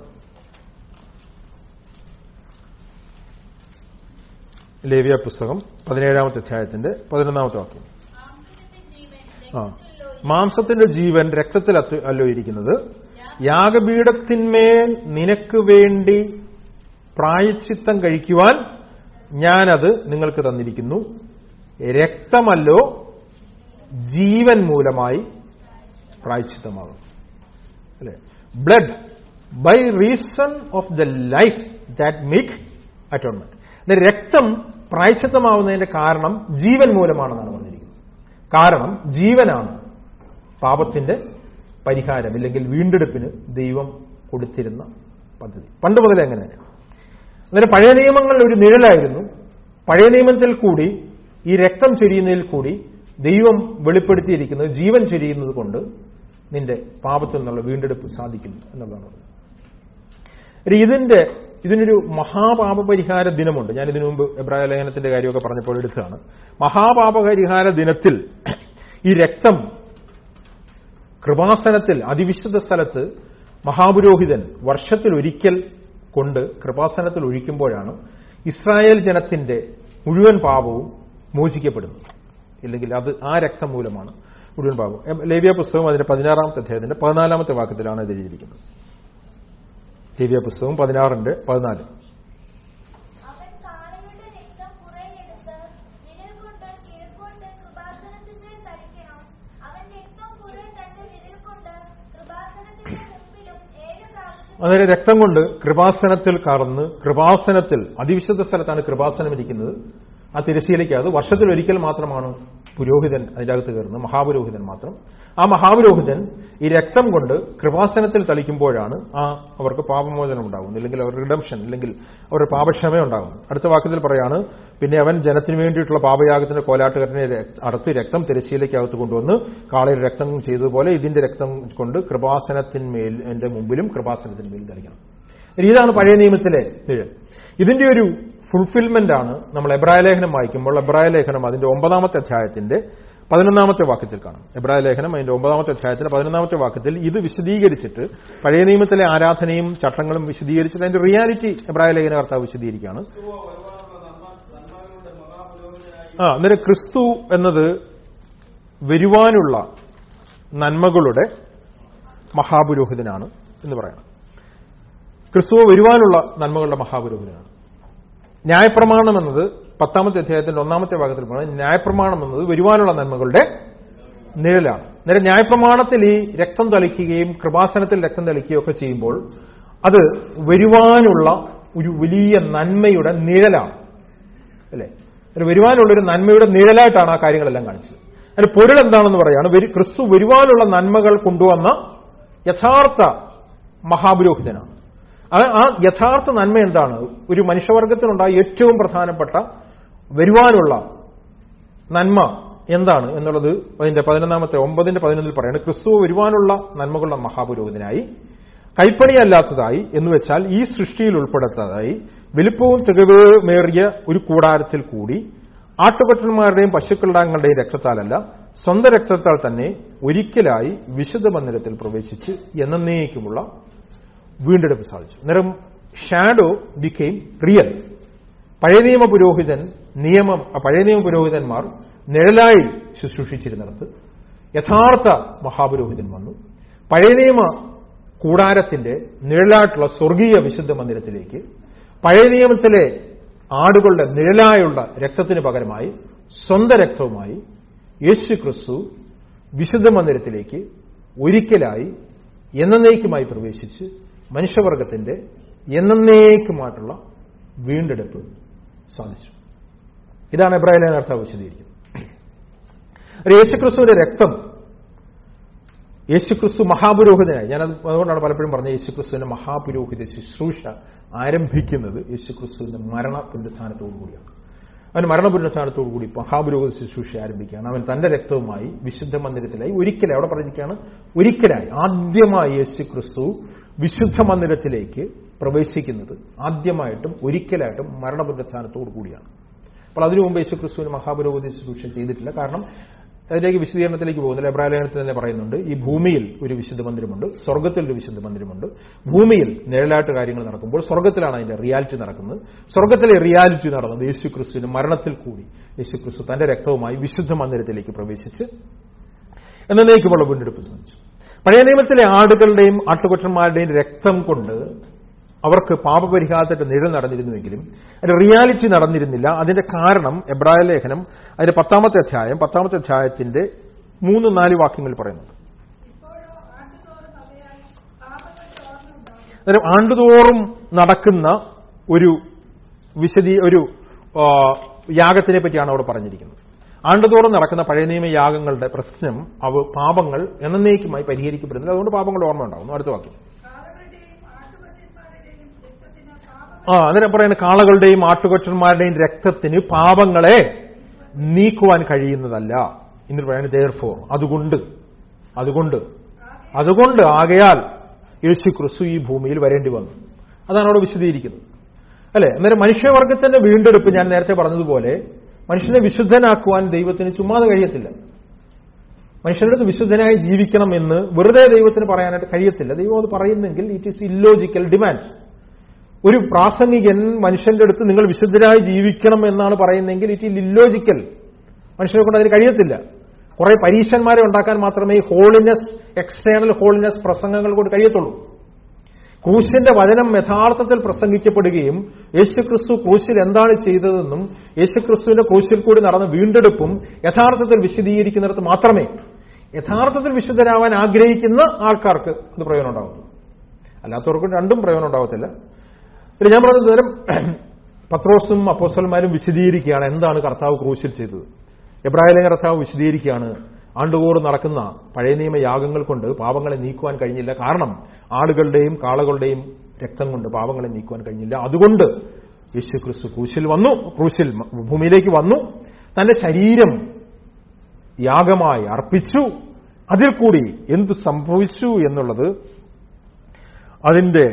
ലേവിയ പുസ്തകം പതിനേഴാമത്തെ അധ്യായത്തിന്റെ പതിനൊന്നാമത്തെ വാക്യം ആ മാംസത്തിന്റെ ജീവൻ രക്തത്തിൽ അത്ത് അല്ലോ ഇരിക്കുന്നത് യാഗപീഠത്തിന്മേൽ നിനക്ക് വേണ്ടി പ്രായച്ചിത്തം കഴിക്കുവാൻ ഞാനത് നിങ്ങൾക്ക് തന്നിരിക്കുന്നു രക്തമല്ലോ ജീവൻ മൂലമായി പ്രായച്ചിത്തമാകും അല്ലെ blood by reason of the life that make atonement രക്തം പ്രായച്ചിത്തമാവുന്നതിന്റെ കാരണം ജീവൻ മൂലമാണെന്നാണ് പറഞ്ഞിരിക്കുന്നത് കാരണം ജീവനാണ് പാപത്തിന്റെ പരിഹാരം ഇല്ലെങ്കിൽ വീണ്ടെടുപ്പിന് ദൈവം കൊടുത്തിരുന്ന പദ്ധതി പണ്ട് മുതലേ അങ്ങനെ അന്നേരം പഴയ നിയമങ്ങൾ ഒരു നിഴലായിരുന്നു പഴയ നിയമത്തിൽ കൂടി ഈ രക്തം ചൊരിയുന്നതിൽ കൂടി ദൈവം വെളിപ്പെടുത്തിയിരിക്കുന്നത് ജീവൻ ചൊരിയുന്നത് കൊണ്ട് നിന്റെ പാപത്തിൽ നിന്നുള്ള വീണ്ടെടുപ്പ് സാധിക്കും എന്നുള്ളതാണ് പറഞ്ഞത്. ഒരു ഇതിന്റെ ഇതിനൊരു മഹാപാപ പരിഹാര ദിനമുണ്ട് ഞാൻ ഇതിനു മുമ്പ് എബ്രായ ലേഖനത്തിന്റെ കാര്യമൊക്കെ പറഞ്ഞപ്പോൾ എടുത്തതാണ് മഹാപാപ പരിഹാര ദിനത്തിൽ ഈ രക്തം കൃപാസനത്തിൽ അതിവിശുദ്ധ സ്ഥലത്ത് മഹാപുരോഹിതൻ വർഷത്തിൽ ഒരിക്കൽ കൊണ്ട് കൃപാസനത്തിൽ ഒഴിക്കുമ്പോഴാണ് ഇസ്രായേൽ ജനത്തിന്റെ മുഴുവൻ പാപവും മോചിക്കപ്പെടുന്നത് ഇല്ലെങ്കിൽ അത് ആ രക്തം മൂലമാണ് മുഴുവൻ പാപം എം- ലേവ്യ പുസ്തകം അതിന്റെ പതിനാറാമത്തെ അധ്യായത്തിന്റെ പതിനാലാമത്തെ വാക്യത്തിലാണ് ഇത് എഴുതിയിരിക്കുന്നത് ലേവ്യ പുസ്തകം പതിനാറിന്റെ പതിനാല് അവൻ കാളയുടെ രക്തം കുറെ എടുത്ത് വിരൽ കൊണ്ട് കിഴക്കോട്ട് കൃപാസനത്തിന്മേൽ തളിക്കണം അവൻ രക്തം കുറെ തന്റെ വിരൽ കൊണ്ട് കൃപാസനത്തിന്റെ മുമ്പിലും ഏഴ് പ്രാവശ്യം അന്നേരം രക്തം കൊണ്ട് കൃപാസനത്തിൽ കറന്ന് കൃപാസനത്തിൽ അതിവിശുദ്ധ സ്ഥലത്താണ് കൃപാസനം ഇരിക്കുന്നത് ആ തിരശ്ശീലയ്ക്ക് അത് വർഷത്തിൽ ഒരിക്കൽ മാത്രമാണ് പുരോഹിതൻ അതിൻ്റെ അകത്ത് കയറുന്നത് മഹാപുരോഹിതൻ മാത്രം ആ മഹാപുരോഹിതൻ ഈ രക്തം കൊണ്ട് കൃപാസനത്തിൽ തളിക്കുമ്പോഴാണ് ആ അവർക്ക് പാപമോചനം ഉണ്ടാകുന്നത് അല്ലെങ്കിൽ അവർ റിഡംഷൻ അല്ലെങ്കിൽ അവരുടെ പാപക്ഷമ ഉണ്ടാകുന്നത് അടുത്ത വാക്യത്തിൽ പറയാണ് പിന്നെ അവൻ ജനത്തിന് വേണ്ടിയിട്ടുള്ള പാപയാഗത്തിന്റെ കോലാട്ടുകാരനെ അറുത്ത് രക്തം തിരശ്ശീലയ്ക്കകത്ത് കൊണ്ടുവന്ന് കാളയുടെ രക്തം ചെയ്തതുപോലെ ഇതിന്റെ രക്തം കൊണ്ട് കൃപാസനത്തിന്മേൽ എന്റെ മുമ്പിലും കൃപാസനത്തിന്മേൽ തളിക്കണം ഇതാണ് പഴയ നിയമത്തിലെ നിഴൽ ഇതിന്റെ ഒരു ഫുൾഫിൽമെന്റ് ആണ് നമ്മൾ എബ്രായ ലേഖനം വായിക്കുമ്പോൾ എബ്രായ ലേഖനം അതിന്റെ ഒമ്പതാമത്തെ അധ്യായത്തിന്റെ പതിനൊന്നാമത്തെ വാക്യത്തിൽ കാണാം എബ്രായ ലേഖനം അതിന്റെ ഒമ്പതാമത്തെ അധ്യായത്തിന്റെ പതിനൊന്നാമത്തെ വാക്യത്തിൽ ഇത് വിശദീകരിച്ചിട്ട് പഴയ നിയമത്തിലെ ആരാധനയും ചട്ടങ്ങളും വിശദീകരിച്ചിട്ട് അതിന്റെ റിയാലിറ്റി എബ്രായ ലേഖന കർത്താവ് വിശദീകരിക്കുകയാണ് ആ അന്നേരം ക്രിസ്തു എന്നത് വരുവാനുള്ള നന്മകളുടെ മഹാപുരോഹിതനാണ് എന്ന് പറയണം ക്രിസ്തു വരുവാനുള്ള നന്മകളുടെ മഹാപുരോഹിതനാണ് ന്യായപ്രമാണം എന്നത് പത്താമത്തെ അധ്യായത്തിന്റെ ഒന്നാമത്തെ ഭാഗത്തിൽ പറയുന്നത് ന്യായപ്രമാണം എന്നത് വരുവാനുള്ള നന്മകളുടെ നിഴലാണ് നേരെ ന്യായപ്രമാണത്തിൽ ഈ രക്തം തളിക്കുകയും കൃപാസനത്തിൽ രക്തം തളിക്കുകയും ഒക്കെ ചെയ്യുമ്പോൾ അത് വരുവാനുള്ള ഒരു വലിയ നന്മയുടെ നിഴലാണ് അല്ലേ ഒരു വരുവാനുള്ള ഒരു നന്മയുടെ നിഴലായിട്ടാണ് ആ കാര്യങ്ങളെല്ലാം കാണിച്ചത് അതിന്റെ പൊരുൾ എന്താണെന്ന് പറയാണ് വരു- ക്രിസ്തു വരുവാനുള്ള നന്മകൾ കൊണ്ടുവന്ന യഥാർത്ഥ മഹാപുരോഹിതനാണ് ആ- ആ യഥാർത്ഥ നന്മ എന്താണ് ഒരു മനുഷ്യവർഗത്തിനുണ്ടായ ഏറ്റവും പ്രധാനപ്പെട്ട വരുവാനുള്ള നന്മ എന്താണ് എന്നുള്ളത് അതിന്റെ പതിനൊന്നാമത്തെ ഒമ്പതിന്റെ പതിനൊന്നിൽ പറയാണ് ക്രിസ്തു വരുവാനുള്ള നന്മകളുടെ മഹാപുരോഹിതനായി കൈപ്പണിയല്ലാത്തതായി എന്ന് വെച്ചാൽ ഈ സൃഷ്ടിയിൽ ഉൾപ്പെടുത്താതായി വലിപ്പവും തികവേറിയ ഒരു കൂടാരത്തിൽ കൂടി ആട്ടുകൊറ്റന്മാരുടെയും പശുക്കളുടെയും രക്തത്താലല്ല സ്വന്തം രക്തത്താൽ തന്നെ ഒരിക്കലായി വിശുദ്ധ മന്ദിരത്തിൽ പ്രവേശിച്ച് എന്നേക്കുമുള്ള വീണ്ടെടുപ്പ് സാധിച്ചു അന്നേരം ഷാഡോ ബിക്കെയിം റിയൽ പഴയ നിയമ പുരോഹിതൻ നിയമം ആ പഴയ നിയമ പുരോഹിതന്മാർ നിഴലായി ശുശ്രൂഷിച്ചിരുന്നിടത്ത് യഥാർത്ഥ മഹാപുരോഹിതൻ വന്നു പഴയ നിയമ കൂടാരത്തിന്റെ നിഴലായിട്ടുള്ള സ്വർഗീയ വിശുദ്ധ മന്ദിരത്തിലേക്ക് പഴയ നിയമത്തിലെ ആടുകളുടെ നിഴലായുള്ള രക്തത്തിന് പകരമായി സ്വന്തം രക്തവുമായി യേശു ക്രിസ്തു വിശുദ്ധ മന്ദിരത്തിലേക്ക് ഒരിക്കലായി എന്നേക്കുമായി പ്രവേശിച്ച് മനുഷ്യവർഗത്തിന്റെ എന്നേക്കുമായിട്ടുള്ള വീണ്ടെടുപ്പ് സാധിച്ചു ഇതാണ് എബ്രാഹിലെ കർത്താവ് വിശദീകരിക്കുന്നത് ഒരു യേശുക്രിസ്തുവിന്റെ രക്തം യേശുക്രിസ്തു മഹാപുരോഹിതനായി ഞാൻ അതുകൊണ്ടാണ് പലപ്പോഴും പറഞ്ഞത് യേശുക്രിസ്തുവിന്റെ മഹാപുരോഹിത ശുശ്രൂഷ ആരംഭിക്കുന്നത് യേശുക്രിസ്തുവിന്റെ മരണ പുനരുത്ഥാനത്തോടു കൂടിയാണ് അവൻ മരണ പുനരുത്ഥാനത്തോടു കൂടി മഹാപുരോഹിത ശുശ്രൂഷ ആരംഭിക്കുകയാണ് അവൻ തന്റെ രക്തവുമായി വിശുദ്ധ മന്ദിരത്തിലായി ഒരിക്കലായി അവിടെ പറഞ്ഞിരിക്കുകയാണ് ഒരിക്കലായി ആദ്യമായി യേശുക്രിസ്തു വിശുദ്ധ മന്ദിരത്തിലേക്ക് പ്രവേശിക്കുന്നത് ആദ്യമായിട്ടും ഒരിക്കലായിട്ടും മരണ പുനരുത്ഥാനത്തോടു കൂടിയാണ് അപ്പോൾ അതിനു മുമ്പ് യേശുക്രിസ്തുവിന് മഹാപുരോഹിത ശുശ്രൂഷ ചെയ്തിട്ടില്ല കാരണം അതിലേക്ക് വിശദീകരണത്തിലേക്ക് പോകുന്നില്ല എബ്രാഹിലേഖനത്തിൽ തന്നെ പറയുന്നുണ്ട് ഈ ഭൂമിയിൽ ഒരു വിശുദ്ധ മന്ദിരമുണ്ട് സ്വർഗത്തിൽ ഒരു വിശുദ്ധ മന്ദിരമുണ്ട് ഭൂമിയിൽ നിഴലായിട്ട് കാര്യങ്ങൾ നടക്കുമ്പോൾ സ്വർഗത്തിലാണ് അതിന്റെ റിയാലിറ്റി നടക്കുന്നത് സ്വർഗത്തിലെ റിയാലിറ്റി നടന്നത് യേശുക്രിസ്തുവിന് മരണത്തിൽ കൂടി യേശുക്രിസ്തു തന്റെ രക്തവുമായി വിശുദ്ധ മന്ദിരത്തിലേക്ക് പ്രവേശിച്ച് എന്നേക്കുമുള്ള വീണ്ടെടുപ്പ് സാധിച്ചു പഴയ നിയമത്തിലെ ആടുകളുടെയും ആട്ടുകൊറ്റന്മാരുടെയും രക്തം കൊണ്ട് അവർക്ക് പാപപരിഹാരത്തിന്റെ നിഴൽ നടന്നിരുന്നുവെങ്കിലും അതിന്റെ റിയാലിറ്റി നടന്നിരുന്നില്ല അതിന്റെ കാരണം എബ്രായ ലേഖനം അതിന്റെ പത്താമത്തെ അധ്യായം പത്താമത്തെ അധ്യായത്തിന്റെ മൂന്ന് നാല് വാക്യങ്ങൾ പറയുന്നുണ്ട് ഇപ്പോഴോ ആണ്ടുതോറും അവയാൽ പാപങ്ങളുടെ ഓർമ്മ ഉണ്ടാകും അന്നേരം ആണ്ടുതോറും നടക്കുന്ന ഒരു വിശദീ ഒരു ആ, യാഗത്തിനെ പറ്റിയാണ് അവിടെ പറഞ്ഞിരിക്കുന്നത് ആണ്ടുതോറും നടക്കുന്ന പഴയ നിയമ യാഗങ്ങളുടെ പ്രശ്നം അവ പാപങ്ങൾ എന്നേക്കുമായി പരിഹരിക്കപ്പെടുന്നില്ല അതുകൊണ്ട് പാപങ്ങളുടെ ഓർമ്മ ഉണ്ടാകുന്നു അടുത്ത വാക്യം കാളകളുടെയും ആട്ടുപക്ഷന്മാരുടെയും രക്തത്തിന് പാപം ആ അന്നേരം പറയുന്നത് കാളകളുടെയും ആട്ടുകൊറ്റന്മാരുടെയും രക്തത്തിന് പാപങ്ങളെ നീക്കുവാൻ കഴിയുന്നതല്ല എന്നിട്ട് പറയുന്നത് ദയർഫോർ അതുകൊണ്ട് അതുകൊണ്ട് അതുകൊണ്ട് ആകയാൽ യേശു ക്രിസ്തു ഈ ഭൂമിയിൽ വരേണ്ടി വന്നു അതാണ് അവിടെ വിശദീകരിക്കുന്നത് അല്ലെ അന്നേരം മനുഷ്യവർഗത്തിന്റെ വീണ്ടെടുപ്പ് ഞാൻ നേരത്തെ പറഞ്ഞതുപോലെ മനുഷ്യനെ വിശുദ്ധനാക്കുവാൻ ദൈവത്തിന് ചുമ്മാതെ കഴിയത്തില്ല മനുഷ്യരുടെ അടുത്ത് വിശുദ്ധനായി ജീവിക്കണം എന്ന് വെറുതെ ദൈവത്തിന് പറയാനായിട്ട് കഴിയത്തില്ല ദൈവം അത് പറയുന്നെങ്കിൽ ഇറ്റ് ഈസ് ഇല്ലോജിക്കൽ ഡിമാൻഡ് ഒരു പ്രാസംഗികൻ മനുഷ്യന്റെ അടുത്ത് നിങ്ങൾ വിശുദ്ധരായി ജീവിക്കണം എന്നാണ് പറയുന്നതെങ്കിൽ ഇറ്റ് ഈസ് ഇല്ലോജിക്കൽ മനുഷ്യനെ കൊണ്ട് അതിന് കഴിയത്തില്ല കുറെ പരീക്ഷന്മാരെ ഉണ്ടാക്കാൻ മാത്രമേ ഈ ഹോളിനെസ് എക്സ്റ്റേണൽ ഹോളിനെസ് പ്രസംഗങ്ങൾ കൊണ്ട് കഴിയത്തുള്ളൂ ക്രൂശിന്റെ വചനം യഥാർത്ഥത്തിൽ പ്രസംഗിക്കപ്പെടുകയും യേശുക്രിസ്തു ക്രൂശിൽ എന്താണ് ചെയ്തതെന്നും യേശുക്രിസ്തുവിന്റെ ക്രൂശിൽ കൂടി നടന്ന വീണ്ടെടുപ്പും യഥാർത്ഥത്തിൽ വിശദീകരിക്കുന്നിടത്ത് മാത്രമേ യഥാർത്ഥത്തിൽ വിശുദ്ധരാവാൻ ആഗ്രഹിക്കുന്ന ആൾക്കാർക്ക് അത് പ്രയോജനം ഉണ്ടാകുന്നു അല്ലാത്തവർക്ക് രണ്ടും പ്രയോജനം ഉണ്ടാകത്തില്ല പിന്നെ ഞാൻ പറഞ്ഞത് നേരം പത്രോസും അപ്പോസ്റ്റലന്മാരും വിശദീകരിക്കുകയാണ് എന്താണ് കർത്താവ് ക്രൂശിൽ ചെയ്തത് എബ്രാഹിലേഖ കർത്താവ് വിശദീകരിക്കുകയാണ് ആണ്ടുകൂറ് നടക്കുന്ന പഴയ നിയമ യാഗങ്ങൾ കൊണ്ട് പാപങ്ങളെ നീക്കുവാൻ കഴിഞ്ഞില്ല കാരണം ആളുകളുടെയും കാളകളുടെയും രക്തം കൊണ്ട് പാപങ്ങളെ നീക്കുവാൻ കഴിഞ്ഞില്ല അതുകൊണ്ട് യേശു ക്രിസ്തു ക്രൂശിൽ വന്നു ക്രൂശിൽ ഭൂമിയിലേക്ക് വന്നു തന്റെ ശരീരം യാഗമായി അർപ്പിച്ചു അതിൽ കൂടി എന്ത് സംഭവിച്ചു എന്നുള്ളത് അതിന്റെ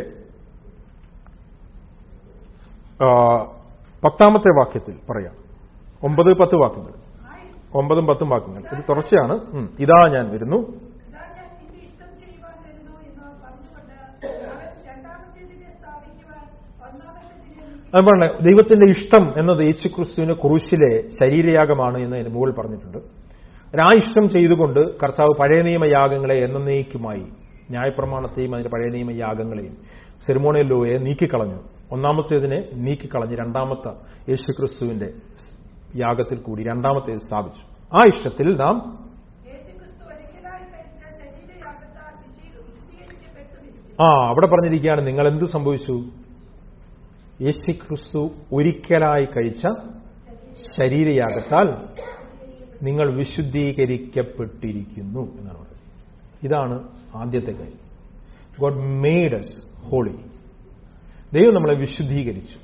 ആ, പത്താമത്തെ വാക്യത്തിൽ പറയാം ഒമ്പത് പത്ത് വാക്യങ്ങൾ ഒമ്പതും പത്തും വാക്യങ്ങൾ ഇത് തുടർച്ചയാണ് ഉം. ഇതാ ഞാൻ വരുന്നു ഇതാ ഞാൻ നിന്റെ ഇഷ്ടം ചെയ്യുവാൻ വരുന്നു എന്ന് പറഞ്ഞുകൊണ്ട് അവൻ രണ്ടാമത്തേതിനെ സ്ഥാപിക്കുവാൻ ഒന്നാമത്തേതിനെ നീക്കി അത് പറഞ്ഞ ദൈവത്തിന്റെ ഇഷ്ടം എന്നത് യേശുക്രിസ്തുവിന് ക്രൂശിലെ ശരീരയാഗമാണ് എന്ന് അതിന് മുകളിൽ പറഞ്ഞിട്ടുണ്ട് ആ ഇഷ്ടം ചെയ്തുകൊണ്ട് കർത്താവ് പഴയ നിയമ യാഗങ്ങളെ എന്നേക്കുമായി ന്യായപ്രമാണത്തെയും അതിന്റെ പഴയ നിയമ യാഗങ്ങളെയും സെറിമോണിയൽ ലോയെ നീക്കിക്കളഞ്ഞു ഒന്നാമത്തേതിനെ നീക്കിക്കളഞ്ഞ് രണ്ടാമത്തെ യേശുക്രിസ്തുവിന്റെ യാഗത്തിൽ കൂടി രണ്ടാമത്തേത് സ്ഥാപിച്ചു ആ ഇഷ്ടത്തിൽ നാം യേശുക്രിസ്തു ഒരിക്കലായി കഴിച്ച ശരീരയാഗത്താൽ വിശീ- വിശദീകരിക്കപ്പെട്ടുമിരിക്കുന്നു ആ അവിടെ പറഞ്ഞിരിക്കുകയാണ് നിങ്ങൾ എന്ത് സംഭവിച്ചു യേശുക്രിസ്തു ഒരിക്കലായി കഴിച്ച ശരീരയാഗത്താൽ നിങ്ങൾ വിശുദ്ധീകരിക്കപ്പെട്ടിരിക്കുന്നു എന്നാണ് പറയുന്നത് ഇതാണ് ആദ്യത്തെ കാര്യം ഗോഡ് മെയ്ഡ് എസ് ഹോളി ദൈവം നമ്മളെ വിശുദ്ധീകരിച്ചു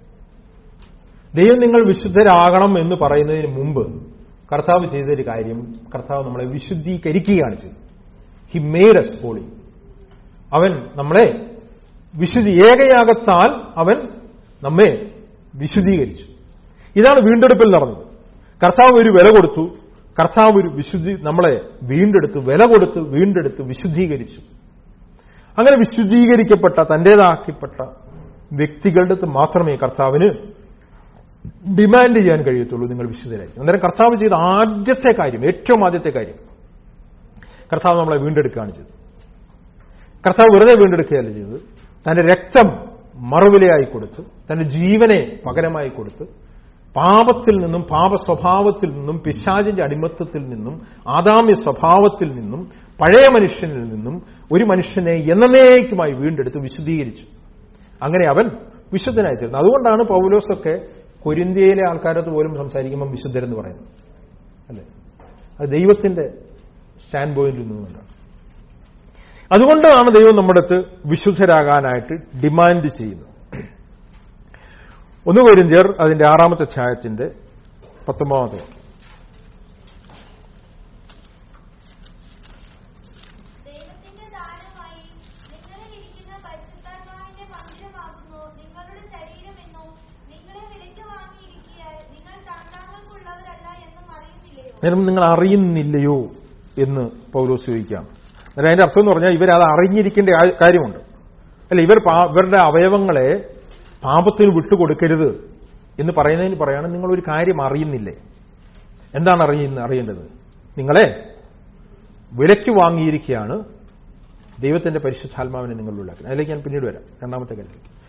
ദൈവം നിങ്ങൾ വിശുദ്ധരാകണം എന്ന് പറയുന്നതിന് മുമ്പ് കർത്താവ് ചെയ്തൊരു കാര്യം കർത്താവ് നമ്മളെ വിശുദ്ധീകരിക്കുകയാണ് ചെയ്തത് ഹി മെയ്ഡ് എസ് ഹോളി അവൻ നമ്മളെ വിശുദ്ധി ഏകയാകത്താൽ അവൻ നമ്മെ വിശുദ്ധീകരിച്ചു ഇതാണ് വീണ്ടെടുപ്പിൽ നടന്നത് കർത്താവ് ഒരു വില കൊടുത്തു കർത്താവ് ഒരു വിശുദ്ധി നമ്മളെ വീണ്ടെടുത്ത് വില കൊടുത്ത് വീണ്ടെടുത്ത് വിശുദ്ധീകരിച്ചു അങ്ങനെ വിശുദ്ധീകരിക്കപ്പെട്ട തന്റേതാക്കപ്പെട്ട വ്യക്തികളുടെ അടുത്ത് മാത്രമേ കർത്താവിന് ഡിമാൻഡ് ചെയ്യാൻ കഴിയത്തുള്ളൂ നിങ്ങൾ വിശുദ്ധരായിരിക്കും അന്നേരം കർത്താവ് ചെയ്ത ആദ്യത്തെ കാര്യം ഏറ്റവും ആദ്യത്തെ കാര്യം കർത്താവ് നമ്മളെ വീണ്ടെടുക്കുകയാണ് ചെയ്തത് കർത്താവ് വെറുതെ വീണ്ടെടുക്കുകയല്ല ചെയ്തത് തന്റെ രക്തം മറുവിലയായി കൊടുത്ത് തന്റെ ജീവനെ പകരമായി കൊടുത്ത് പാപത്തിൽ നിന്നും പാപ സ്വഭാവത്തിൽ നിന്നും പിശാചിന്റെ അടിമത്തത്തിൽ നിന്നും ആദാമ്യ സ്വഭാവത്തിൽ നിന്നും പഴയ മനുഷ്യനിൽ നിന്നും ഒരു മനുഷ്യനെ എന്നേക്കുമായി വീണ്ടെടുത്ത് വിശുദ്ധീകരിച്ചു അങ്ങനെ അവൻ വിശുദ്ധനായി തീർന്നു അതുകൊണ്ടാണ് പൗലോസൊക്കെ കൊരിന്ത്യയിലെ ആൾക്കാരത്ത് പോലും സംസാരിക്കുമ്പോൾ വിശുദ്ധരെന്ന് പറയുന്നത് അല്ലേ അത് ദൈവത്തിന്റെ സ്റ്റാൻഡ് പോയിന്റിൽ നിന്നുകൊണ്ടാണ് അതുകൊണ്ടാണ് ദൈവം നമ്മുടെ അടുത്ത് വിശുദ്ധരാകാനായിട്ട് ഡിമാൻഡ് ചെയ്യുന്നത് ഒന്ന് കൊരിന്ത്യർ അതിന്റെ ആറാമത്തെ അധ്യായത്തിന്റെ പത്തൊമ്പതാമത്തെ വാക്യം. ദൈവത്തിന്റെ ദാനമായി നിങ്ങളിൽ ഇരിക്കുന്ന പരിശുദ്ധാത്മാവിന്റെ മന്ദിരമാകുന്നു നിങ്ങളുടെ ശരീരമെന്നോ നിങ്ങളെ വിലയ്ക്ക് വാങ്ങിയിരിക്കിയാൽ നിങ്ങൾ താന്താങ്ങൾക്കുള്ളവരല്ല എന്നും അറിയുന്നില്ലയോ അന്നേരം നിങ്ങൾ അറിയുന്നില്ലയോ എന്ന് പൗലോസ് ചോദിക്കാം അന്നേരം അതിന്റെ അർത്ഥം എന്ന് പറഞ്ഞാൽ ഇവരത് അറിഞ്ഞിരിക്കേണ്ട ആ- കാര്യമുണ്ട് അല്ല ഇവർ പാ- ഇവരുടെ അവയവങ്ങളെ പാപത്തിന് വിട്ടുകൊടുക്കരുത് എന്ന് പറയുന്നതിന് പറയാണ് നിങ്ങൾ ഒരു കാര്യം അറിയുന്നില്ലേ എന്താണ് അറിയുന്ന അറിയേണ്ടത് നിങ്ങളെ വിലയ്ക്ക് വാങ്ങിയിരിക്കുകയാണ് ദൈവത്തിന്റെ പരിശുദ്ധാത്മാവിനെ നിങ്ങൾ ഉള്ളാക്കുന്നത് അതിലേക്ക് ഞാൻ പിന്നീട് വരാം രണ്ടാമത്തെ കാര്യത്തിലേക്ക്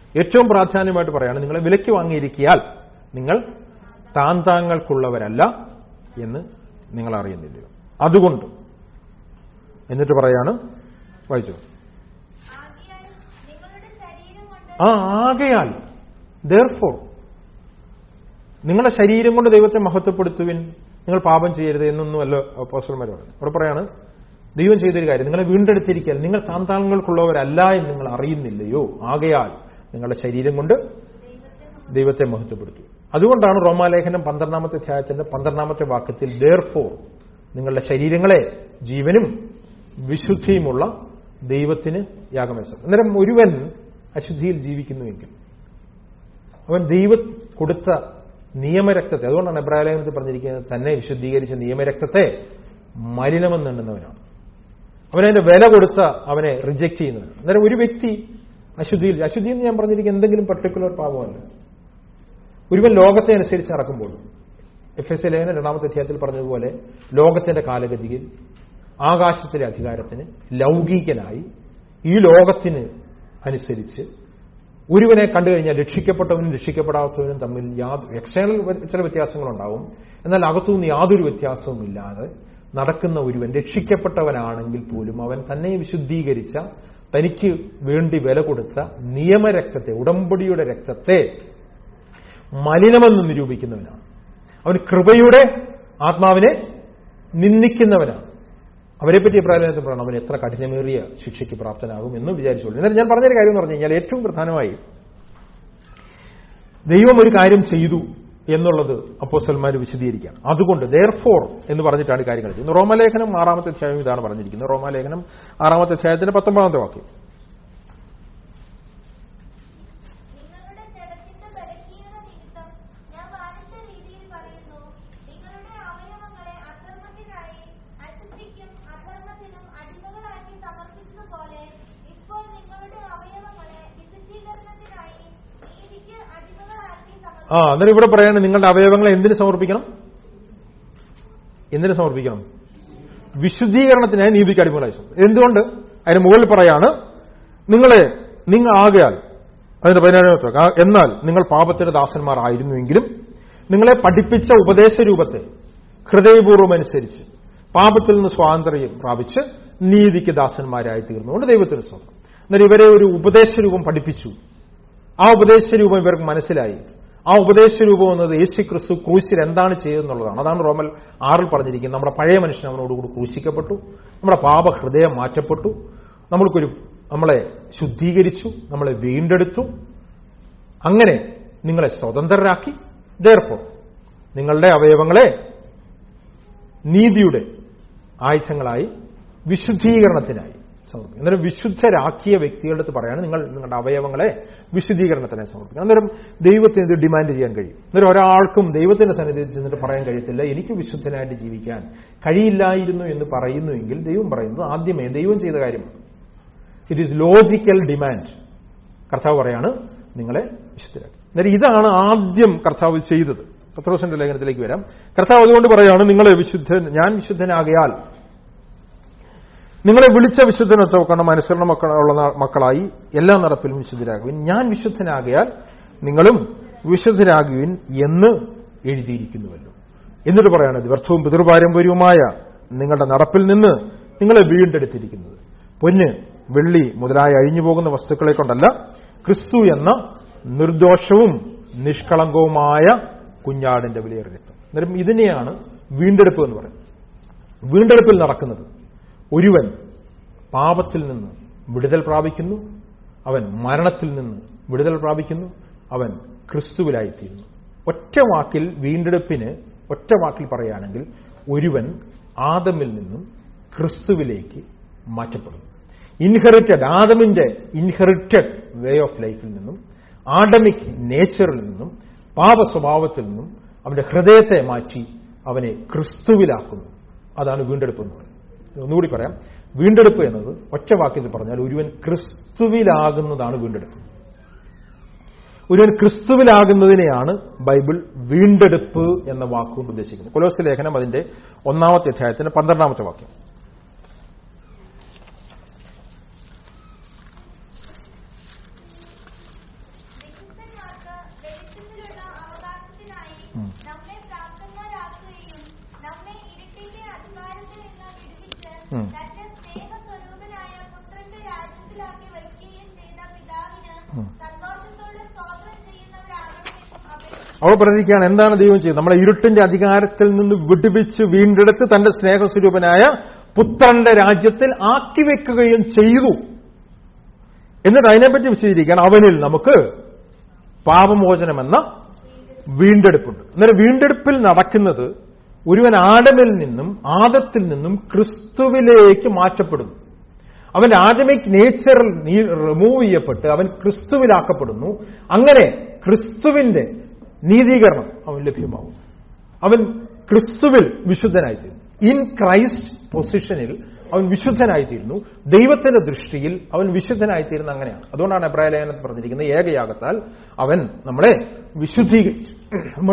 ഏറ്റവും പ്രാധാന്യമായിട്ട് പറയാണ് നിങ്ങളെ വിലയ്ക്ക് വാങ്ങിയിരിക്കിയാൽ നിങ്ങൾ താന്താങ്ങൾക്കുള്ളവരല്ല എന്ന് നിങ്ങൾ അറിയുന്നില്ലയോ അതുകൊണ്ട് എന്നിട്ട് പറയാണ് വായിച്ചു ആകയാൽ നിങ്ങളുടെ ശരീരം കൊണ്ട് ആ ആകയാൽ ദർഫോർ നിങ്ങളുടെ ശരീരം കൊണ്ട് ദൈവത്തെ മഹത്വപ്പെടുത്തുവിൻ നിങ്ങൾ പാപം ചെയ്യരുത് എന്നൊന്നുമല്ല അപ്പോസ്റ്റൽമാർ പറയുന്നത് അവിടെ പറയാണ് ദൈവം ചെയ്തൊരു കാര്യം നിങ്ങളെ വീണ്ടെടുത്തിരിക്കാൻ നിങ്ങൾ താന്താങ്ങൾക്കുള്ളവരല്ല എന്ന് നിങ്ങൾ അറിയുന്നില്ലയോ ആകയാൽ നിങ്ങളുടെ ശരീരം കൊണ്ട് ദൈവത്തെ മഹത്വപ്പെടുത്തു അതുകൊണ്ടാണ് റോമാലേഖനം പന്ത്രണ്ടാമത്തെ അധ്യായത്തിന്റെ പന്ത്രണ്ടാമത്തെ വാക്യത്തിൽ ദർഫോർ നിങ്ങളുടെ ശരീരങ്ങളെ ജീവനും വിശുദ്ധിയുമുള്ള ദൈവത്തിന് യാഗമേശം അന്നേരം ഒരുവൻ അശുദ്ധിയിൽ ജീവിക്കുന്നുവെങ്കിൽ അവൻ ദൈവം കൊടുത്ത നിയമരക്തത്തെ അതുകൊണ്ടാണ് എബ്രാഹിലേഖനത്തിൽ പറഞ്ഞിരിക്കുന്നത് തന്നെ വിശുദ്ധീകരിച്ച നിയമരക്തത്തെ മലിനമെന്നുണ്ടെന്നവനാണ് അവനതിന്റെ വില കൊടുത്ത അവനെ റിജക്ട് ചെയ്യുന്നവൻ അന്നേരം ഒരു വ്യക്തി അശുദ്ധിയിൽ അശുദ്ധി എന്ന് ഞാൻ പറഞ്ഞിരിക്കുന്ന എന്തെങ്കിലും പർട്ടിക്കുലർ പാപമല്ല ഒരുവൻ ലോകത്തെ അനുസരിച്ച് നടക്കുമ്പോൾ എഫ് എസ് ലേഖന രണ്ടാമത്തെ അധ്യായത്തിൽ പറഞ്ഞതുപോലെ ലോകത്തിന്റെ കാലഗതിയിൽ ആകാശത്തിലെ അധികാരത്തിന് ലൗകികനായി ഈ ലോകത്തിന് അനുസരിച്ച് ഒരുവനെ കണ്ടു കഴിഞ്ഞാൽ രക്ഷിക്കപ്പെട്ടവനും രക്ഷിക്കപ്പെടാത്തവനും തമ്മിൽ യാതൊരു എക്സ്റ്റേണൽ ചില വ്യത്യാസങ്ങളുണ്ടാവും എന്നാൽ അകത്തുനിന്ന് യാതൊരു വ്യത്യാസവും ഇല്ലാതെ നടക്കുന്ന ഒരുവൻ രക്ഷിക്കപ്പെട്ടവനാണെങ്കിൽ പോലും അവൻ തന്നെ വിശുദ്ധീകരിച്ച തനിക്ക് വേണ്ടി വില കൊടുത്ത നിയമരക്തത്തെ ഉടമ്പടിയുടെ രക്തത്തെ മലിനമെന്ന് നിരൂപിക്കുന്നവനാണ് അവൻ കൃപയുടെ ആത്മാവിനെ നിന്ദിക്കുന്നവനാണ് അവരെപ്പറ്റി അഭിപ്രായത്തിൽ പറയണം അവൻ എത്ര കഠിനമേറിയ ശിക്ഷയ്ക്ക് പ്രാപ്തനാകും എന്ന് വിചാരിച്ചോളൂ എന്നാൽ ഞാൻ പറഞ്ഞൊരു കാര്യം എന്ന് പറഞ്ഞു കഴിഞ്ഞാൽ ഏറ്റവും പ്രധാനമായി ദൈവം ഒരു കാര്യം ചെയ്തു എന്നുള്ളത് അപ്പോസ്റ്റൽമാർ വിശദീകരിക്കുകയാണ് അതുകൊണ്ട് ദെയർഫോർ എന്ന് പറഞ്ഞിട്ടാണ് കാര്യങ്ങൾ ചെയ്യുന്നത് റോമലേഖനം ആറാമത്തെ അധ്യായം ഇതാണ് പറഞ്ഞിരിക്കുന്നത് റോമാലേഖനം ആറാമത്തെ അധ്യായത്തിന്റെ പത്തൊമ്പതാമത്തെ വാക്യം നിങ്ങളുടെ ജഡത്തിന്റെ ബലഹീനത നിമിത്തം ഞാൻ മനുഷ്യ രീതിയിൽ പറയുന്നു നിങ്ങളുടെ അവയവങ്ങളെ അധർമ്മത്തിനായി അശുദ്ധിക്കും അധർമ്മത്തിനും അടിമകളാക്കി സമർപ്പിച്ചതുപോലെ ഇപ്പോൾ നിങ്ങളുടെ അവയവങ്ങളെ വിശുദ്ധീകരണത്തിനായി നീതിക്ക് അടിമകളാക്കി സമർപ്പിച്ചു ആ അന്നേരം ഇവിടെ പറയാണ് നിങ്ങളുടെ അവയവങ്ങളെ എന്തിനു സമർപ്പിക്കണം എന്തിനു സമർപ്പിക്കണം വിശുദ്ധീകരണത്തിനായി നീതിക്ക് അടിമകളായി സമർപ്പിക്കണം. എന്തുകൊണ്ട് അതിന് മുകളിൽ പറയാണ് നിങ്ങളെ നിങ്ങൾ ആകയാൽ അതിന്റെ പതിനേഴാമത്തെ വാക്ക്, ആ, എന്നാൽ നിങ്ങൾ പാപത്തിന്റെ ദാസന്മാർ ആയിരുന്നുവെങ്കിലും നിങ്ങളെ പഠിപ്പിച്ച ഉപദേശ രൂപത്തെ ഹൃദയപൂർവ്വം അനുസരിച്ച് പാപത്തിൽ നിന്ന് സ്വാതന്ത്ര്യം പ്രാപിച്ച് നീതിക്ക് ദാസന്മാരായി തീർന്നുകൊണ്ട് ദൈവത്തിന് സ്വന്തം എന്നാൽ ഇവരെ ഒരു ഉപദേശ രൂപം പഠിപ്പിച്ചു ആ ഉപദേശ രൂപം ഇവർക്ക് മനസ്സിലായി ആ ഉപദേശ രൂപം എന്നത് യേശു ക്രിസ്തു ക്രൂശിൽ എന്താണ് ചെയ്തെന്നുള്ളതാണ് അതാണ് റോമൽ ആറിൽ പറഞ്ഞിരിക്കുന്നത് നമ്മുടെ പഴയ മനുഷ്യൻ അവനോടുകൂടി ക്രൂശിക്കപ്പെട്ടു നമ്മുടെ പാപ ഹൃദയം മാറ്റപ്പെട്ടു നമ്മൾക്കൊരു നമ്മളെ ശുദ്ധീകരിച്ചു നമ്മളെ വീണ്ടെടുത്തു അങ്ങനെ നിങ്ങളെ സ്വതന്ത്രരാക്കി ദേർപ്പോ നിങ്ങളുടെ അവയവങ്ങളെ നീതിയുടെ ആയുധങ്ങളായി വിശുദ്ധീകരണത്തിനായി സമർപ്പിക്കും അന്നേരം വിശുദ്ധരാക്കിയ വ്യക്തികളുടെ അടുത്ത് പറയാണ് നിങ്ങൾ നിങ്ങളുടെ അവയവങ്ങളെ വിശുദ്ധീകരണത്തിനായി സമർപ്പിക്കണം അന്നേരം ദൈവത്തിന് ഇത് ഡിമാൻഡ് ചെയ്യാൻ കഴിയും അന്നേരം ഒരാൾക്കും ദൈവത്തിന്റെ സന്നിധിയിൽ ചെന്നിട്ട് പറയാൻ കഴിയത്തില്ല എനിക്ക് വിശുദ്ധനായിട്ട് ജീവിക്കാൻ കഴിയില്ലായിരുന്നു എന്ന് പറയുന്നുവെങ്കിൽ ദൈവം പറയുന്നു ആദ്യമേ ദൈവം ചെയ്ത കാര്യമാണ് ഇറ്റ് ഈസ് ലോജിക്കൽ ഡിമാൻഡ് കർത്താവ് പറയാണ് നിങ്ങളെ വിശുദ്ധരാക്കി അന്നേരം ഇതാണ് ആദ്യം കർത്താവ് ചെയ്തത് പത്രോസിന്റെ ലേഖനത്തിലേക്ക് വരാം കർത്താവ് അതുകൊണ്ട് പറയാണ് നിങ്ങളെ വിശുദ്ധൻ ഞാൻ വിശുദ്ധനാകയാൽ നിങ്ങളെ വിളിച്ച വിശുദ്ധനൊത്തവക്കണം അനുസരണ മക്കളുള്ള മക്കളായി എല്ലാ നടപ്പിലും വിശുദ്ധരാകുവിൻ ഞാൻ വിശുദ്ധനാകയാൽ നിങ്ങളും വിശുദ്ധരാകുവിൻ എന്ന് എഴുതിയിരിക്കുന്നുവല്ലോ എന്നിട്ട് പറയണത് വ്യർത്ഥവും പിതൃപാരമ്പര്യവുമായ നിങ്ങളുടെ നടപ്പിൽ നിന്ന് നിങ്ങളെ വീണ്ടെടുത്തിരിക്കുന്നത് പൊന്ന് വെള്ളി മുതലായ അഴിഞ്ഞു പോകുന്ന വസ്തുക്കളെ കൊണ്ടല്ല ക്രിസ്തു എന്ന നിർദോഷവും നിഷ്കളങ്കവുമായ കുഞ്ഞാടിന്റെ വിലയേറിയ രക്തം അന്നേരം ഇതിനെയാണ് വീണ്ടെടുപ്പ് എന്ന് പറയുന്നത് വീണ്ടെടുപ്പിൽ നടക്കുന്നത് ഒരുവൻ പാപത്തിൽ നിന്ന് വിടുതൽ പ്രാപിക്കുന്നു അവൻ മരണത്തിൽ നിന്ന് വിടുതൽ പ്രാപിക്കുന്നു അവൻ ക്രിസ്തുവിലായിത്തീരുന്നു ഒറ്റ വാക്കിൽ വീണ്ടെടുപ്പിന് ഒറ്റ വാക്കിൽ പറയുകയാണെങ്കിൽ ഒരുവൻ ആദമിൽ നിന്നും ക്രിസ്തുവിലേക്ക് മാറ്റപ്പെടുന്നു ഇൻഹെറിറ്റഡ് ആദമിന്റെ ഇൻഹെറിറ്റഡ് വേ ഓഫ് ലൈഫിൽ നിന്നും ആഡമിക് നേച്ചറിൽ നിന്നും പാപ സ്വഭാവത്തിൽ നിന്നും അവന്റെ ഹൃദയത്തെ മാറ്റി അവനെ ക്രിസ്തുവിലാക്കുന്നു അതാണ് വീണ്ടെടുപ്പ് എന്ന് പറയുന്നത് ഒന്നുകൂടി പറയാം വീണ്ടെടുപ്പ് എന്നത് ഒറ്റ വാക്കിൽ പറഞ്ഞാൽ ഒരുവൻ ക്രിസ്തുവിലാകുന്നതാണ് വീണ്ടെടുപ്പ് ഒരുവൻ ക്രിസ്തുവിലാകുന്നതിനെയാണ് ബൈബിൾ വീണ്ടെടുപ്പ് എന്ന വാക്കുകൊണ്ട് ഉദ്ദേശിക്കുന്നത് കൊലോസ് ലേഖനം അതിന്റെ ഒന്നാമത്തെ അധ്യായത്തിന്റെ പന്ത്രണ്ടാമത്തെ വാക്യം അവൾ പറഞ്ഞിരിക്കുകയാണ് എന്താണ് ദൈവം ചെയ്തത് നമ്മളെ ഇരുട്ടിന്റെ അധികാരത്തിൽ നിന്ന് വിടുവിച്ച് വീണ്ടെടുത്ത് തന്റെ സ്നേഹസ്വരൂപനായ പുത്രന്റെ രാജ്യത്തിൽ ആക്കി വെക്കുകയും ചെയ്തു എന്നിട്ട് അതിനെപ്പറ്റി വിശദീകരിക്കുകയാണ് അവനിൽ നമുക്ക് പാപമോചനമെന്ന വീണ്ടെടുപ്പുണ്ട് അന്നേരം വീണ്ടെടുപ്പിൽ നടക്കുന്നത് ഒരുവൻ ആഡമിൽ നിന്നും ആദത്തിൽ നിന്നും ക്രിസ്തുവിലേക്ക് മാറ്റപ്പെടുന്നു അവന്റെ ആഡമിക് നേച്ചർ റിമൂവ് ചെയ്യപ്പെട്ട് അവൻ ക്രിസ്തുവിലാക്കപ്പെടുന്നു അങ്ങനെ ക്രിസ്തുവിന്റെ നീതീകരണം അവൻ ലഭ്യമാവും അവൻ ക്രിസ്തുവിൽ വിശുദ്ധനായിത്തീരുന്നു ഇൻ ക്രൈസ്റ്റ് പൊസിഷനിൽ അവൻ വിശുദ്ധനായിത്തീരുന്നു ദൈവത്തിന്റെ ദൃഷ്ടിയിൽ അവൻ വിശുദ്ധനായിത്തീരുന്ന അങ്ങനെയാണ് അതുകൊണ്ടാണ് എബ്രായ ലേഖനത്തിൽ പറഞ്ഞിരിക്കുന്നത് ഏകയാകത്താൽ അവൻ നമ്മളെ വിശുദ്ധീകരിച്ചു നമ്മൾ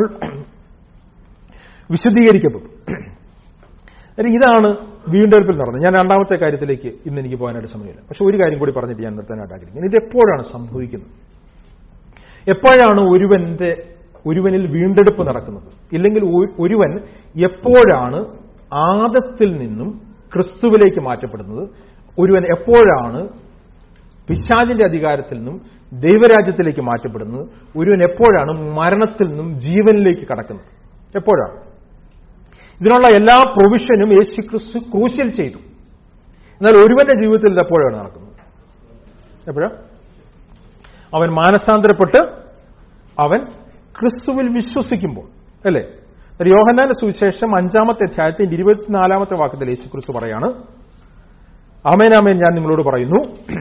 വിശുദ്ധീകരിക്കപ്പെട്ടു അതായത് ഇതാണ് വീണ്ടെടുപ്പിൽ നടന്നത് ഞാൻ രണ്ടാമത്തെ കാര്യത്തിലേക്ക് ഇന്ന് എനിക്ക് പോകാനായിട്ട് സമയമില്ല പക്ഷെ ഒരു കാര്യം കൂടി പറഞ്ഞിട്ട് ഞാൻ നിർത്താനായിട്ട് ആഗ്രഹിക്കുന്നത് ഇത് എപ്പോഴാണ് സംഭവിക്കുന്നത് എപ്പോഴാണ് ഒരുവന്റെ ഒരുവനിൽ വീണ്ടെടുപ്പ് നടക്കുന്നത് ഇല്ലെങ്കിൽ ഒ- ഒരുവൻ എപ്പോഴാണ് ആദത്തിൽ നിന്നും ക്രിസ്തുവിലേക്ക് മാറ്റപ്പെടുന്നത് ഒരുവൻ എപ്പോഴാണ് പിശാചിന്റെ അധികാരത്തിൽ നിന്നും ദൈവരാജ്യത്തിലേക്ക് മാറ്റപ്പെടുന്നത് ഒരുവൻ എപ്പോഴാണ് മരണത്തിൽ നിന്നും ജീവനിലേക്ക് കടക്കുന്നത് എപ്പോഴാണ് ഇതിനുള്ള എല്ലാ പ്രൊവിഷനും യേശു ക്രിസ്തു ക്രൂശിൽ ചെയ്തു എന്നാൽ ഒരുവന്റെ ജീവിതത്തിൽ ഇത് എപ്പോഴാണ് നടക്കുന്നത് എപ്പോഴാ അവൻ മാനസാന്തരപ്പെട്ട് അവൻ ക്രിസ്തുവിൽ വിശ്വസിക്കുമ്പോൾ അല്ലേ ഒരു യോഹന്നാന്റെ സുവിശേഷം അഞ്ചാമത്തെ അധ്യായത്തിന്റെ ഇരുപത്തിനാലാമത്തെ വാക്കത്തിൽ യേശു ക്രിസ്തു പറയാണ് ആമേനാമേൻ ഞാൻ നിങ്ങളോട് പറയുന്നു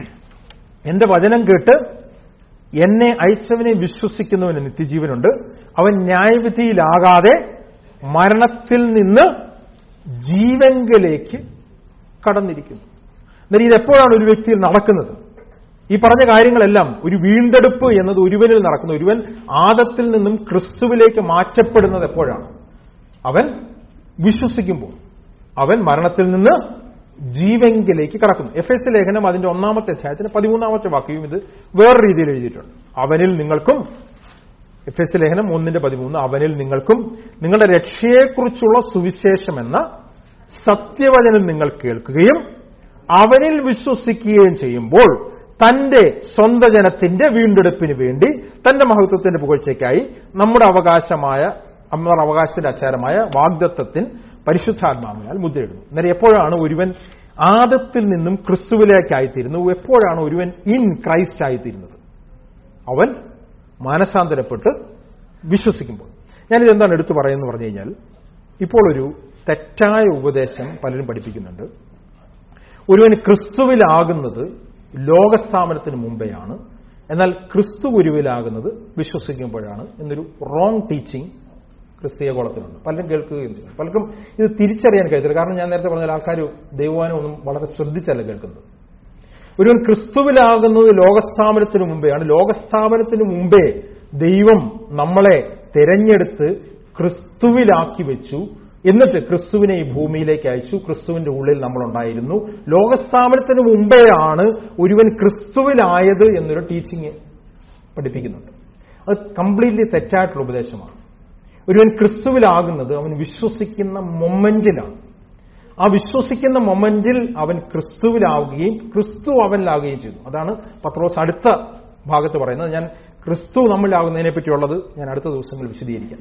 എന്റെ വചനം കേട്ട് എന്നെ അയച്ചവനെ വിശ്വസിക്കുന്നവന് നിത്യജീവനുണ്ട് അവൻ ന്യായവിധിയിലാകാതെ മരണത്തിൽ നിന്ന് ജീവങ്കലേക്ക് കടന്നിരിക്കുന്നു എന്നാൽ ഇതെപ്പോഴാണ് ഒരു വ്യക്തിയിൽ നടക്കുന്നത് ഈ പറഞ്ഞ കാര്യങ്ങളെല്ലാം ഒരു വീണ്ടെടുപ്പ് എന്നത് ഒരുവനിൽ നടക്കുന്ന ഒരുവൻ ആദത്തിൽ നിന്നും ക്രിസ്തുവിലേക്ക് മാറ്റപ്പെടുന്നത് എപ്പോഴാണ് അവൻ വിശ്വസിക്കുമ്പോൾ അവൻ മരണത്തിൽ നിന്ന് ജീവങ്കിലേക്ക് കടക്കുന്നു എഫ് എസ് ലേഖനം അതിന്റെ ഒന്നാമത്തെ അധ്യായത്തിന് പതിമൂന്നാമത്തെ വാക്യവും ഇത് വേറെ രീതിയിൽ എഴുതിയിട്ടുണ്ട് അവനിൽ നിങ്ങൾക്കും എഫ് എസ് ലേഖനം ഒന്നിന്റെ പതിമൂന്ന് അവനിൽ നിങ്ങൾക്കും നിങ്ങളുടെ രക്ഷയെക്കുറിച്ചുള്ള സുവിശേഷം എന്ന സത്യവചനം നിങ്ങൾ കേൾക്കുകയും അവനിൽ വിശ്വസിക്കുകയും ചെയ്യുമ്പോൾ തന്റെ സ്വന്ത ജനത്തിന്റെ വീണ്ടെടുപ്പിന് വേണ്ടി തന്റെ മഹത്വത്തിന്റെ പുകഴ്ചയ്ക്കായി നമ്മുടെ അവകാശമായ നമ്മുടെ അവകാശത്തിന്റെ അച്ചാരമായ വാഗ്ദത്വത്തിൻ പരിശുദ്ധാത്മാവിനാൽ മുദ്രയിടുന്നു എന്നാൽ എപ്പോഴാണ് ഒരുവൻ ആദത്തിൽ നിന്നും ക്രിസ്തുവിലേക്കായിത്തീരുന്നു എപ്പോഴാണ് ഒരുവൻ ഇൻ ക്രൈസ്റ്റ് ആയിത്തീരുന്നത് അവൻ മാനസാന്തരപ്പെട്ട് വിശ്വസിക്കുമ്പോൾ ഞാനിത് എന്താണ് എടുത്തു പറയുന്നത് പറഞ്ഞു കഴിഞ്ഞാൽ ഇപ്പോൾ ഒരു തെറ്റായ ഉപദേശം പലരും പഠിപ്പിക്കുന്നുണ്ട് ഒരുവൻ ക്രിസ്തുവിലാകുന്നത് ലോകസ്ഥാപനത്തിന് മുമ്പെയാണ് എന്നാൽ ക്രിസ്തു ഗുരുവിലാകുന്നത് വിശ്വസിക്കുമ്പോഴാണ് എന്നൊരു റോങ് ടീച്ചിങ് ക്രിസ്തീയ കോളത്തിലുണ്ട് പലരും കേൾക്കുകയും ചെയ്യും പലർക്കും ഇത് തിരിച്ചറിയാൻ കഴിയത്തില്ല കാരണം ഞാൻ നേരത്തെ പറഞ്ഞ ആൾക്കാർ ദൈവവാനം ഒന്നും വളരെ ശ്രദ്ധിച്ചല്ല കേൾക്കുന്നത് ഒരുവൻ ക്രിസ്തുവിലാകുന്നത് ലോകസ്ഥാപനത്തിന് മുമ്പെയാണ് ലോകസ്ഥാപനത്തിന് മുമ്പേ ദൈവം നമ്മളെ തെരഞ്ഞെടുത്ത് ക്രിസ്തുവിലാക്കി വെച്ചു എന്നിട്ട് ക്രിസ്തുവിനെ ഈ ഭൂമിയിലേക്ക് അയച്ചു ക്രിസ്തുവിന്റെ ഉള്ളിൽ നമ്മളുണ്ടായിരുന്നു ലോകസ്ഥാപനത്തിന് മുമ്പേയാണ് ഒരുവൻ ക്രിസ്തുവിലായത് എന്നൊരു ടീച്ചിങ് പഠിപ്പിക്കുന്നുണ്ട് അത് കംപ്ലീറ്റ്ലി തെറ്റായിട്ടുള്ള ഉപദേശമാണ് ഒരുവൻ ക്രിസ്തുവിലാകുന്നത് അവൻ വിശ്വസിക്കുന്ന മൊമെന്റിലാണ് ആ വിശ്വസിക്കുന്ന മൊമെന്റിൽ അവൻ ക്രിസ്തുവിലാവുകയും ക്രിസ്തു അവനിലാവുകയും ചെയ്തു അതാണ് പത്രോസ് അടുത്ത ഭാഗത്ത് പറയുന്നത് ഞാൻ ക്രിസ്തു നമ്മളിലാകുന്നതിനെ പറ്റിയുള്ളത് ഞാൻ അടുത്ത ദിവസങ്ങളിൽ വിശദീകരിക്കാം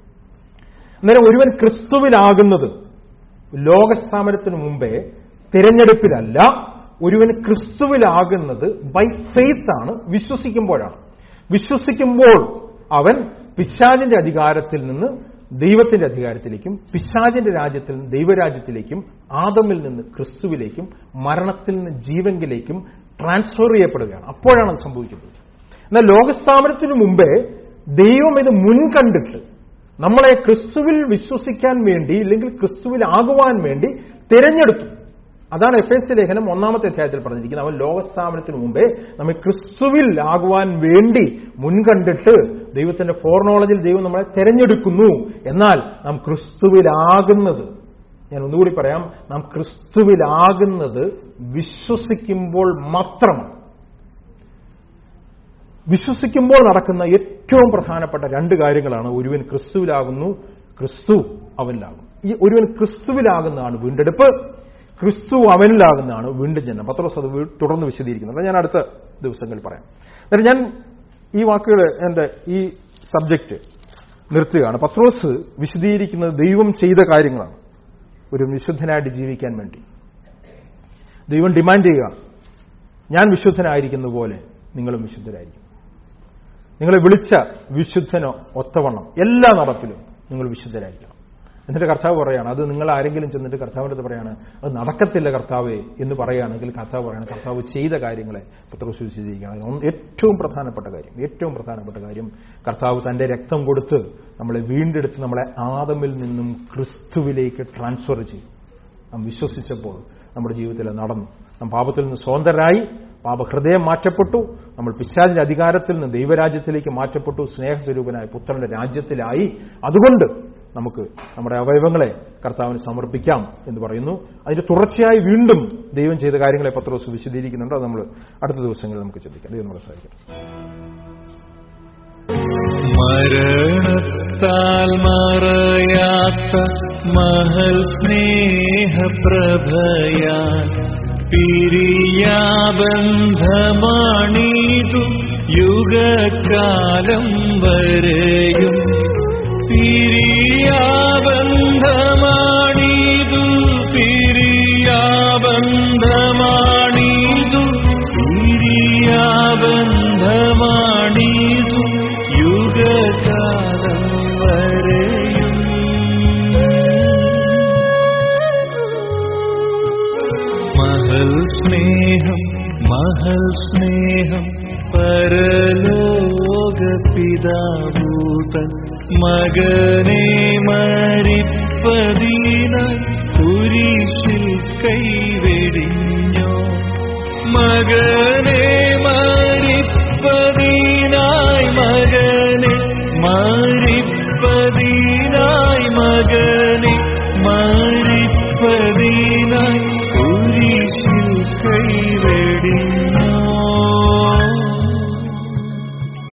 അന്നേരം ഒരുവൻ ക്രിസ്തുവിലാകുന്നത് ലോകസ്ഥാപനത്തിന് മുമ്പേ തിരഞ്ഞെടുപ്പിലല്ല ഒരുവൻ ക്രിസ്തുവിലാകുന്നത് ബൈ ഫെയ്ത്ത് ആണ് വിശ്വസിക്കുമ്പോഴാണ് വിശ്വസിക്കുമ്പോൾ അവൻ പിശാചിന്റെ അധികാരത്തിൽ നിന്ന് ദൈവത്തിന്റെ അധികാരത്തിലേക്കും പിശാചിന്റെ രാജ്യത്തിൽ നിന്ന് ദൈവരാജ്യത്തിലേക്കും ആദമിൽ നിന്ന് ക്രിസ്തുവിലേക്കും മരണത്തിൽ നിന്ന് ജീവങ്കിലേക്കും ട്രാൻസ്ഫർ ചെയ്യപ്പെടുകയാണ് അപ്പോഴാണ് അത് സംഭവിക്കുന്നത് എന്നാൽ ലോകസ്ഥാപനത്തിനു മുമ്പേ ദൈവം ഇത് മുൻകണ്ടിട്ട് നമ്മളെ ക്രിസ്തുവിൽ വിശ്വസിക്കാൻ വേണ്ടി ഇല്ലെങ്കിൽ ക്രിസ്തുവിൽ ആകുവാൻ വേണ്ടി തിരഞ്ഞെടുത്തു അതാണ് എഫ് എസ് ലേഖനം ഒന്നാമത്തെ അധ്യായത്തിൽ പറഞ്ഞിരിക്കുന്നത് അവൻ ലോകസ്ഥാപനത്തിന് മുമ്പേ നമ്മെ ക്രിസ്തുവിൽ ആകുവാൻ വേണ്ടി മുൻകണ്ടിട്ട് ദൈവത്തിന്റെ ഫോർനോളജിൽ ദൈവം നമ്മളെ തെരഞ്ഞെടുക്കുന്നു എന്നാൽ നാം ക്രിസ്തുവിലാകുന്നത് ഞാൻ ഒന്നുകൂടി പറയാം നാം ക്രിസ്തുവിലാകുന്നത് വിശ്വസിക്കുമ്പോൾ മാത്രമാണ് വിശ്വസിക്കുമ്പോൾ നടക്കുന്ന ഏറ്റവും പ്രധാനപ്പെട്ട രണ്ട് കാര്യങ്ങളാണ് ഒരുവൻ ക്രിസ്തുവിലാകുന്നു ക്രിസ്തു അവനിലാകും ഈ ഒരുവൻ ക്രിസ്തുവിലാകുന്നതാണ് വീണ്ടെടുപ്പ് ക്രിസ്തു അവനിലാകുന്നതാണ് വീണ്ടും ജനം പത്രോസ് അത് വീ- തുടർന്ന് വിശദീകരിക്കുന്നത് അത് ഞാൻ അടുത്ത ദിവസങ്ങളിൽ പറയാം അന്നേരം ഞാൻ ഈ വാക്കുകൾ എന്റെ ഈ സബ്ജക്റ്റ് നിർത്തുകയാണ് പത്രോസ് വിശദീകരിക്കുന്നത് ദൈവം ചെയ്ത കാര്യങ്ങളാണ് ഒരു വിശുദ്ധനായിട്ട് ജീവിക്കാൻ വേണ്ടി ദൈവം ഡിമാൻഡ് ചെയ്യുക ഞാൻ വിശുദ്ധനായിരിക്കുന്ന പോലെ നിങ്ങളും വിശുദ്ധരായിരിക്കും നിങ്ങളെ വിളിച്ച വിശുദ്ധനോ ഒത്തവണ്ണം എല്ലാ നടപ്പിലും നിങ്ങൾ വിശുദ്ധരായിരിക്കണം എന്നിട്ട് കർത്താവ് പറയാണ് അത് നിങ്ങൾ ആരെങ്കിലും ചെന്നിട്ട് കർത്താവിൻ്റെ അടുത്ത് പറയാണ് അത് നടക്കത്തില്ല കർത്താവേ എന്ന് പറയുകയാണെങ്കിൽ കർത്താവ് പറയാണ് കർത്താവ് ചെയ്ത കാര്യങ്ങളെ പത്രോസ് വിശദീകരിക്കണം ഒന്ന് ഏറ്റവും പ്രധാനപ്പെട്ട കാര്യം ഏറ്റവും പ്രധാനപ്പെട്ട കാര്യം കർത്താവ് തന്റെ രക്തം കൊടുത്ത് നമ്മളെ വീണ്ടെടുത്ത് നമ്മളെ ആദമിൽ നിന്നും ക്രിസ്തുവിലേക്ക് ട്രാൻസ്ഫർ ചെയ്യും നാം വിശ്വസിച്ചപ്പോൾ നമ്മുടെ ജീവിതത്തിൽ അത് നടന്നു നാം പാപത്തിൽ നിന്ന് സ്വതന്ത്രരായി പാപഹൃദയം മാറ്റപ്പെട്ടു നമ്മൾ പിശാചിന്റെ അധികാരത്തിൽ നിന്ന് ദൈവരാജ്യത്തിലേക്ക് മാറ്റപ്പെട്ടു സ്നേഹസ്വരൂപനായ പുത്രന്റെ രാജ്യത്തിലായി അതുകൊണ്ട് നമുക്ക് നമ്മുടെ അവയവങ്ങളെ കർത്താവിന് സമർപ്പിക്കാം എന്ന് പറയുന്നു അതിന്റെ തുടർച്ചയായി വീണ്ടും ദൈവം ചെയ്ത കാര്യങ്ങളെ പത്രോസ് വിശദീകരിക്കുന്നുണ്ട് അത് നമ്മൾ അടുത്ത ദിവസങ്ങളിൽ നമുക്ക് ചിന്തിക്കാം ദൈവം നമ്മളെ സഹായിക്കും മരണത്താൽ മറയാത്ത മഹൽ സ്നേഹപ്രഭയാൽ പിരിയാബന്ധമാണീതു യുഗകാലം വരെയും പിരിയാബന്ധമാണീതു പിരിയാബന്ധമാണീതു പിരിയാബന്ധമാണീതു യുഗകാലം വരെയും മഹൽ സ്നേഹം മഹൽ സ്നേഹം പരലോക പിതാഭൂതൻ മകനെ മരിപ്പതീന കുരിശിൽ കൈവെടിഞ്ഞോ മകനെ മരിപ്പതീനായി മകനെ മരി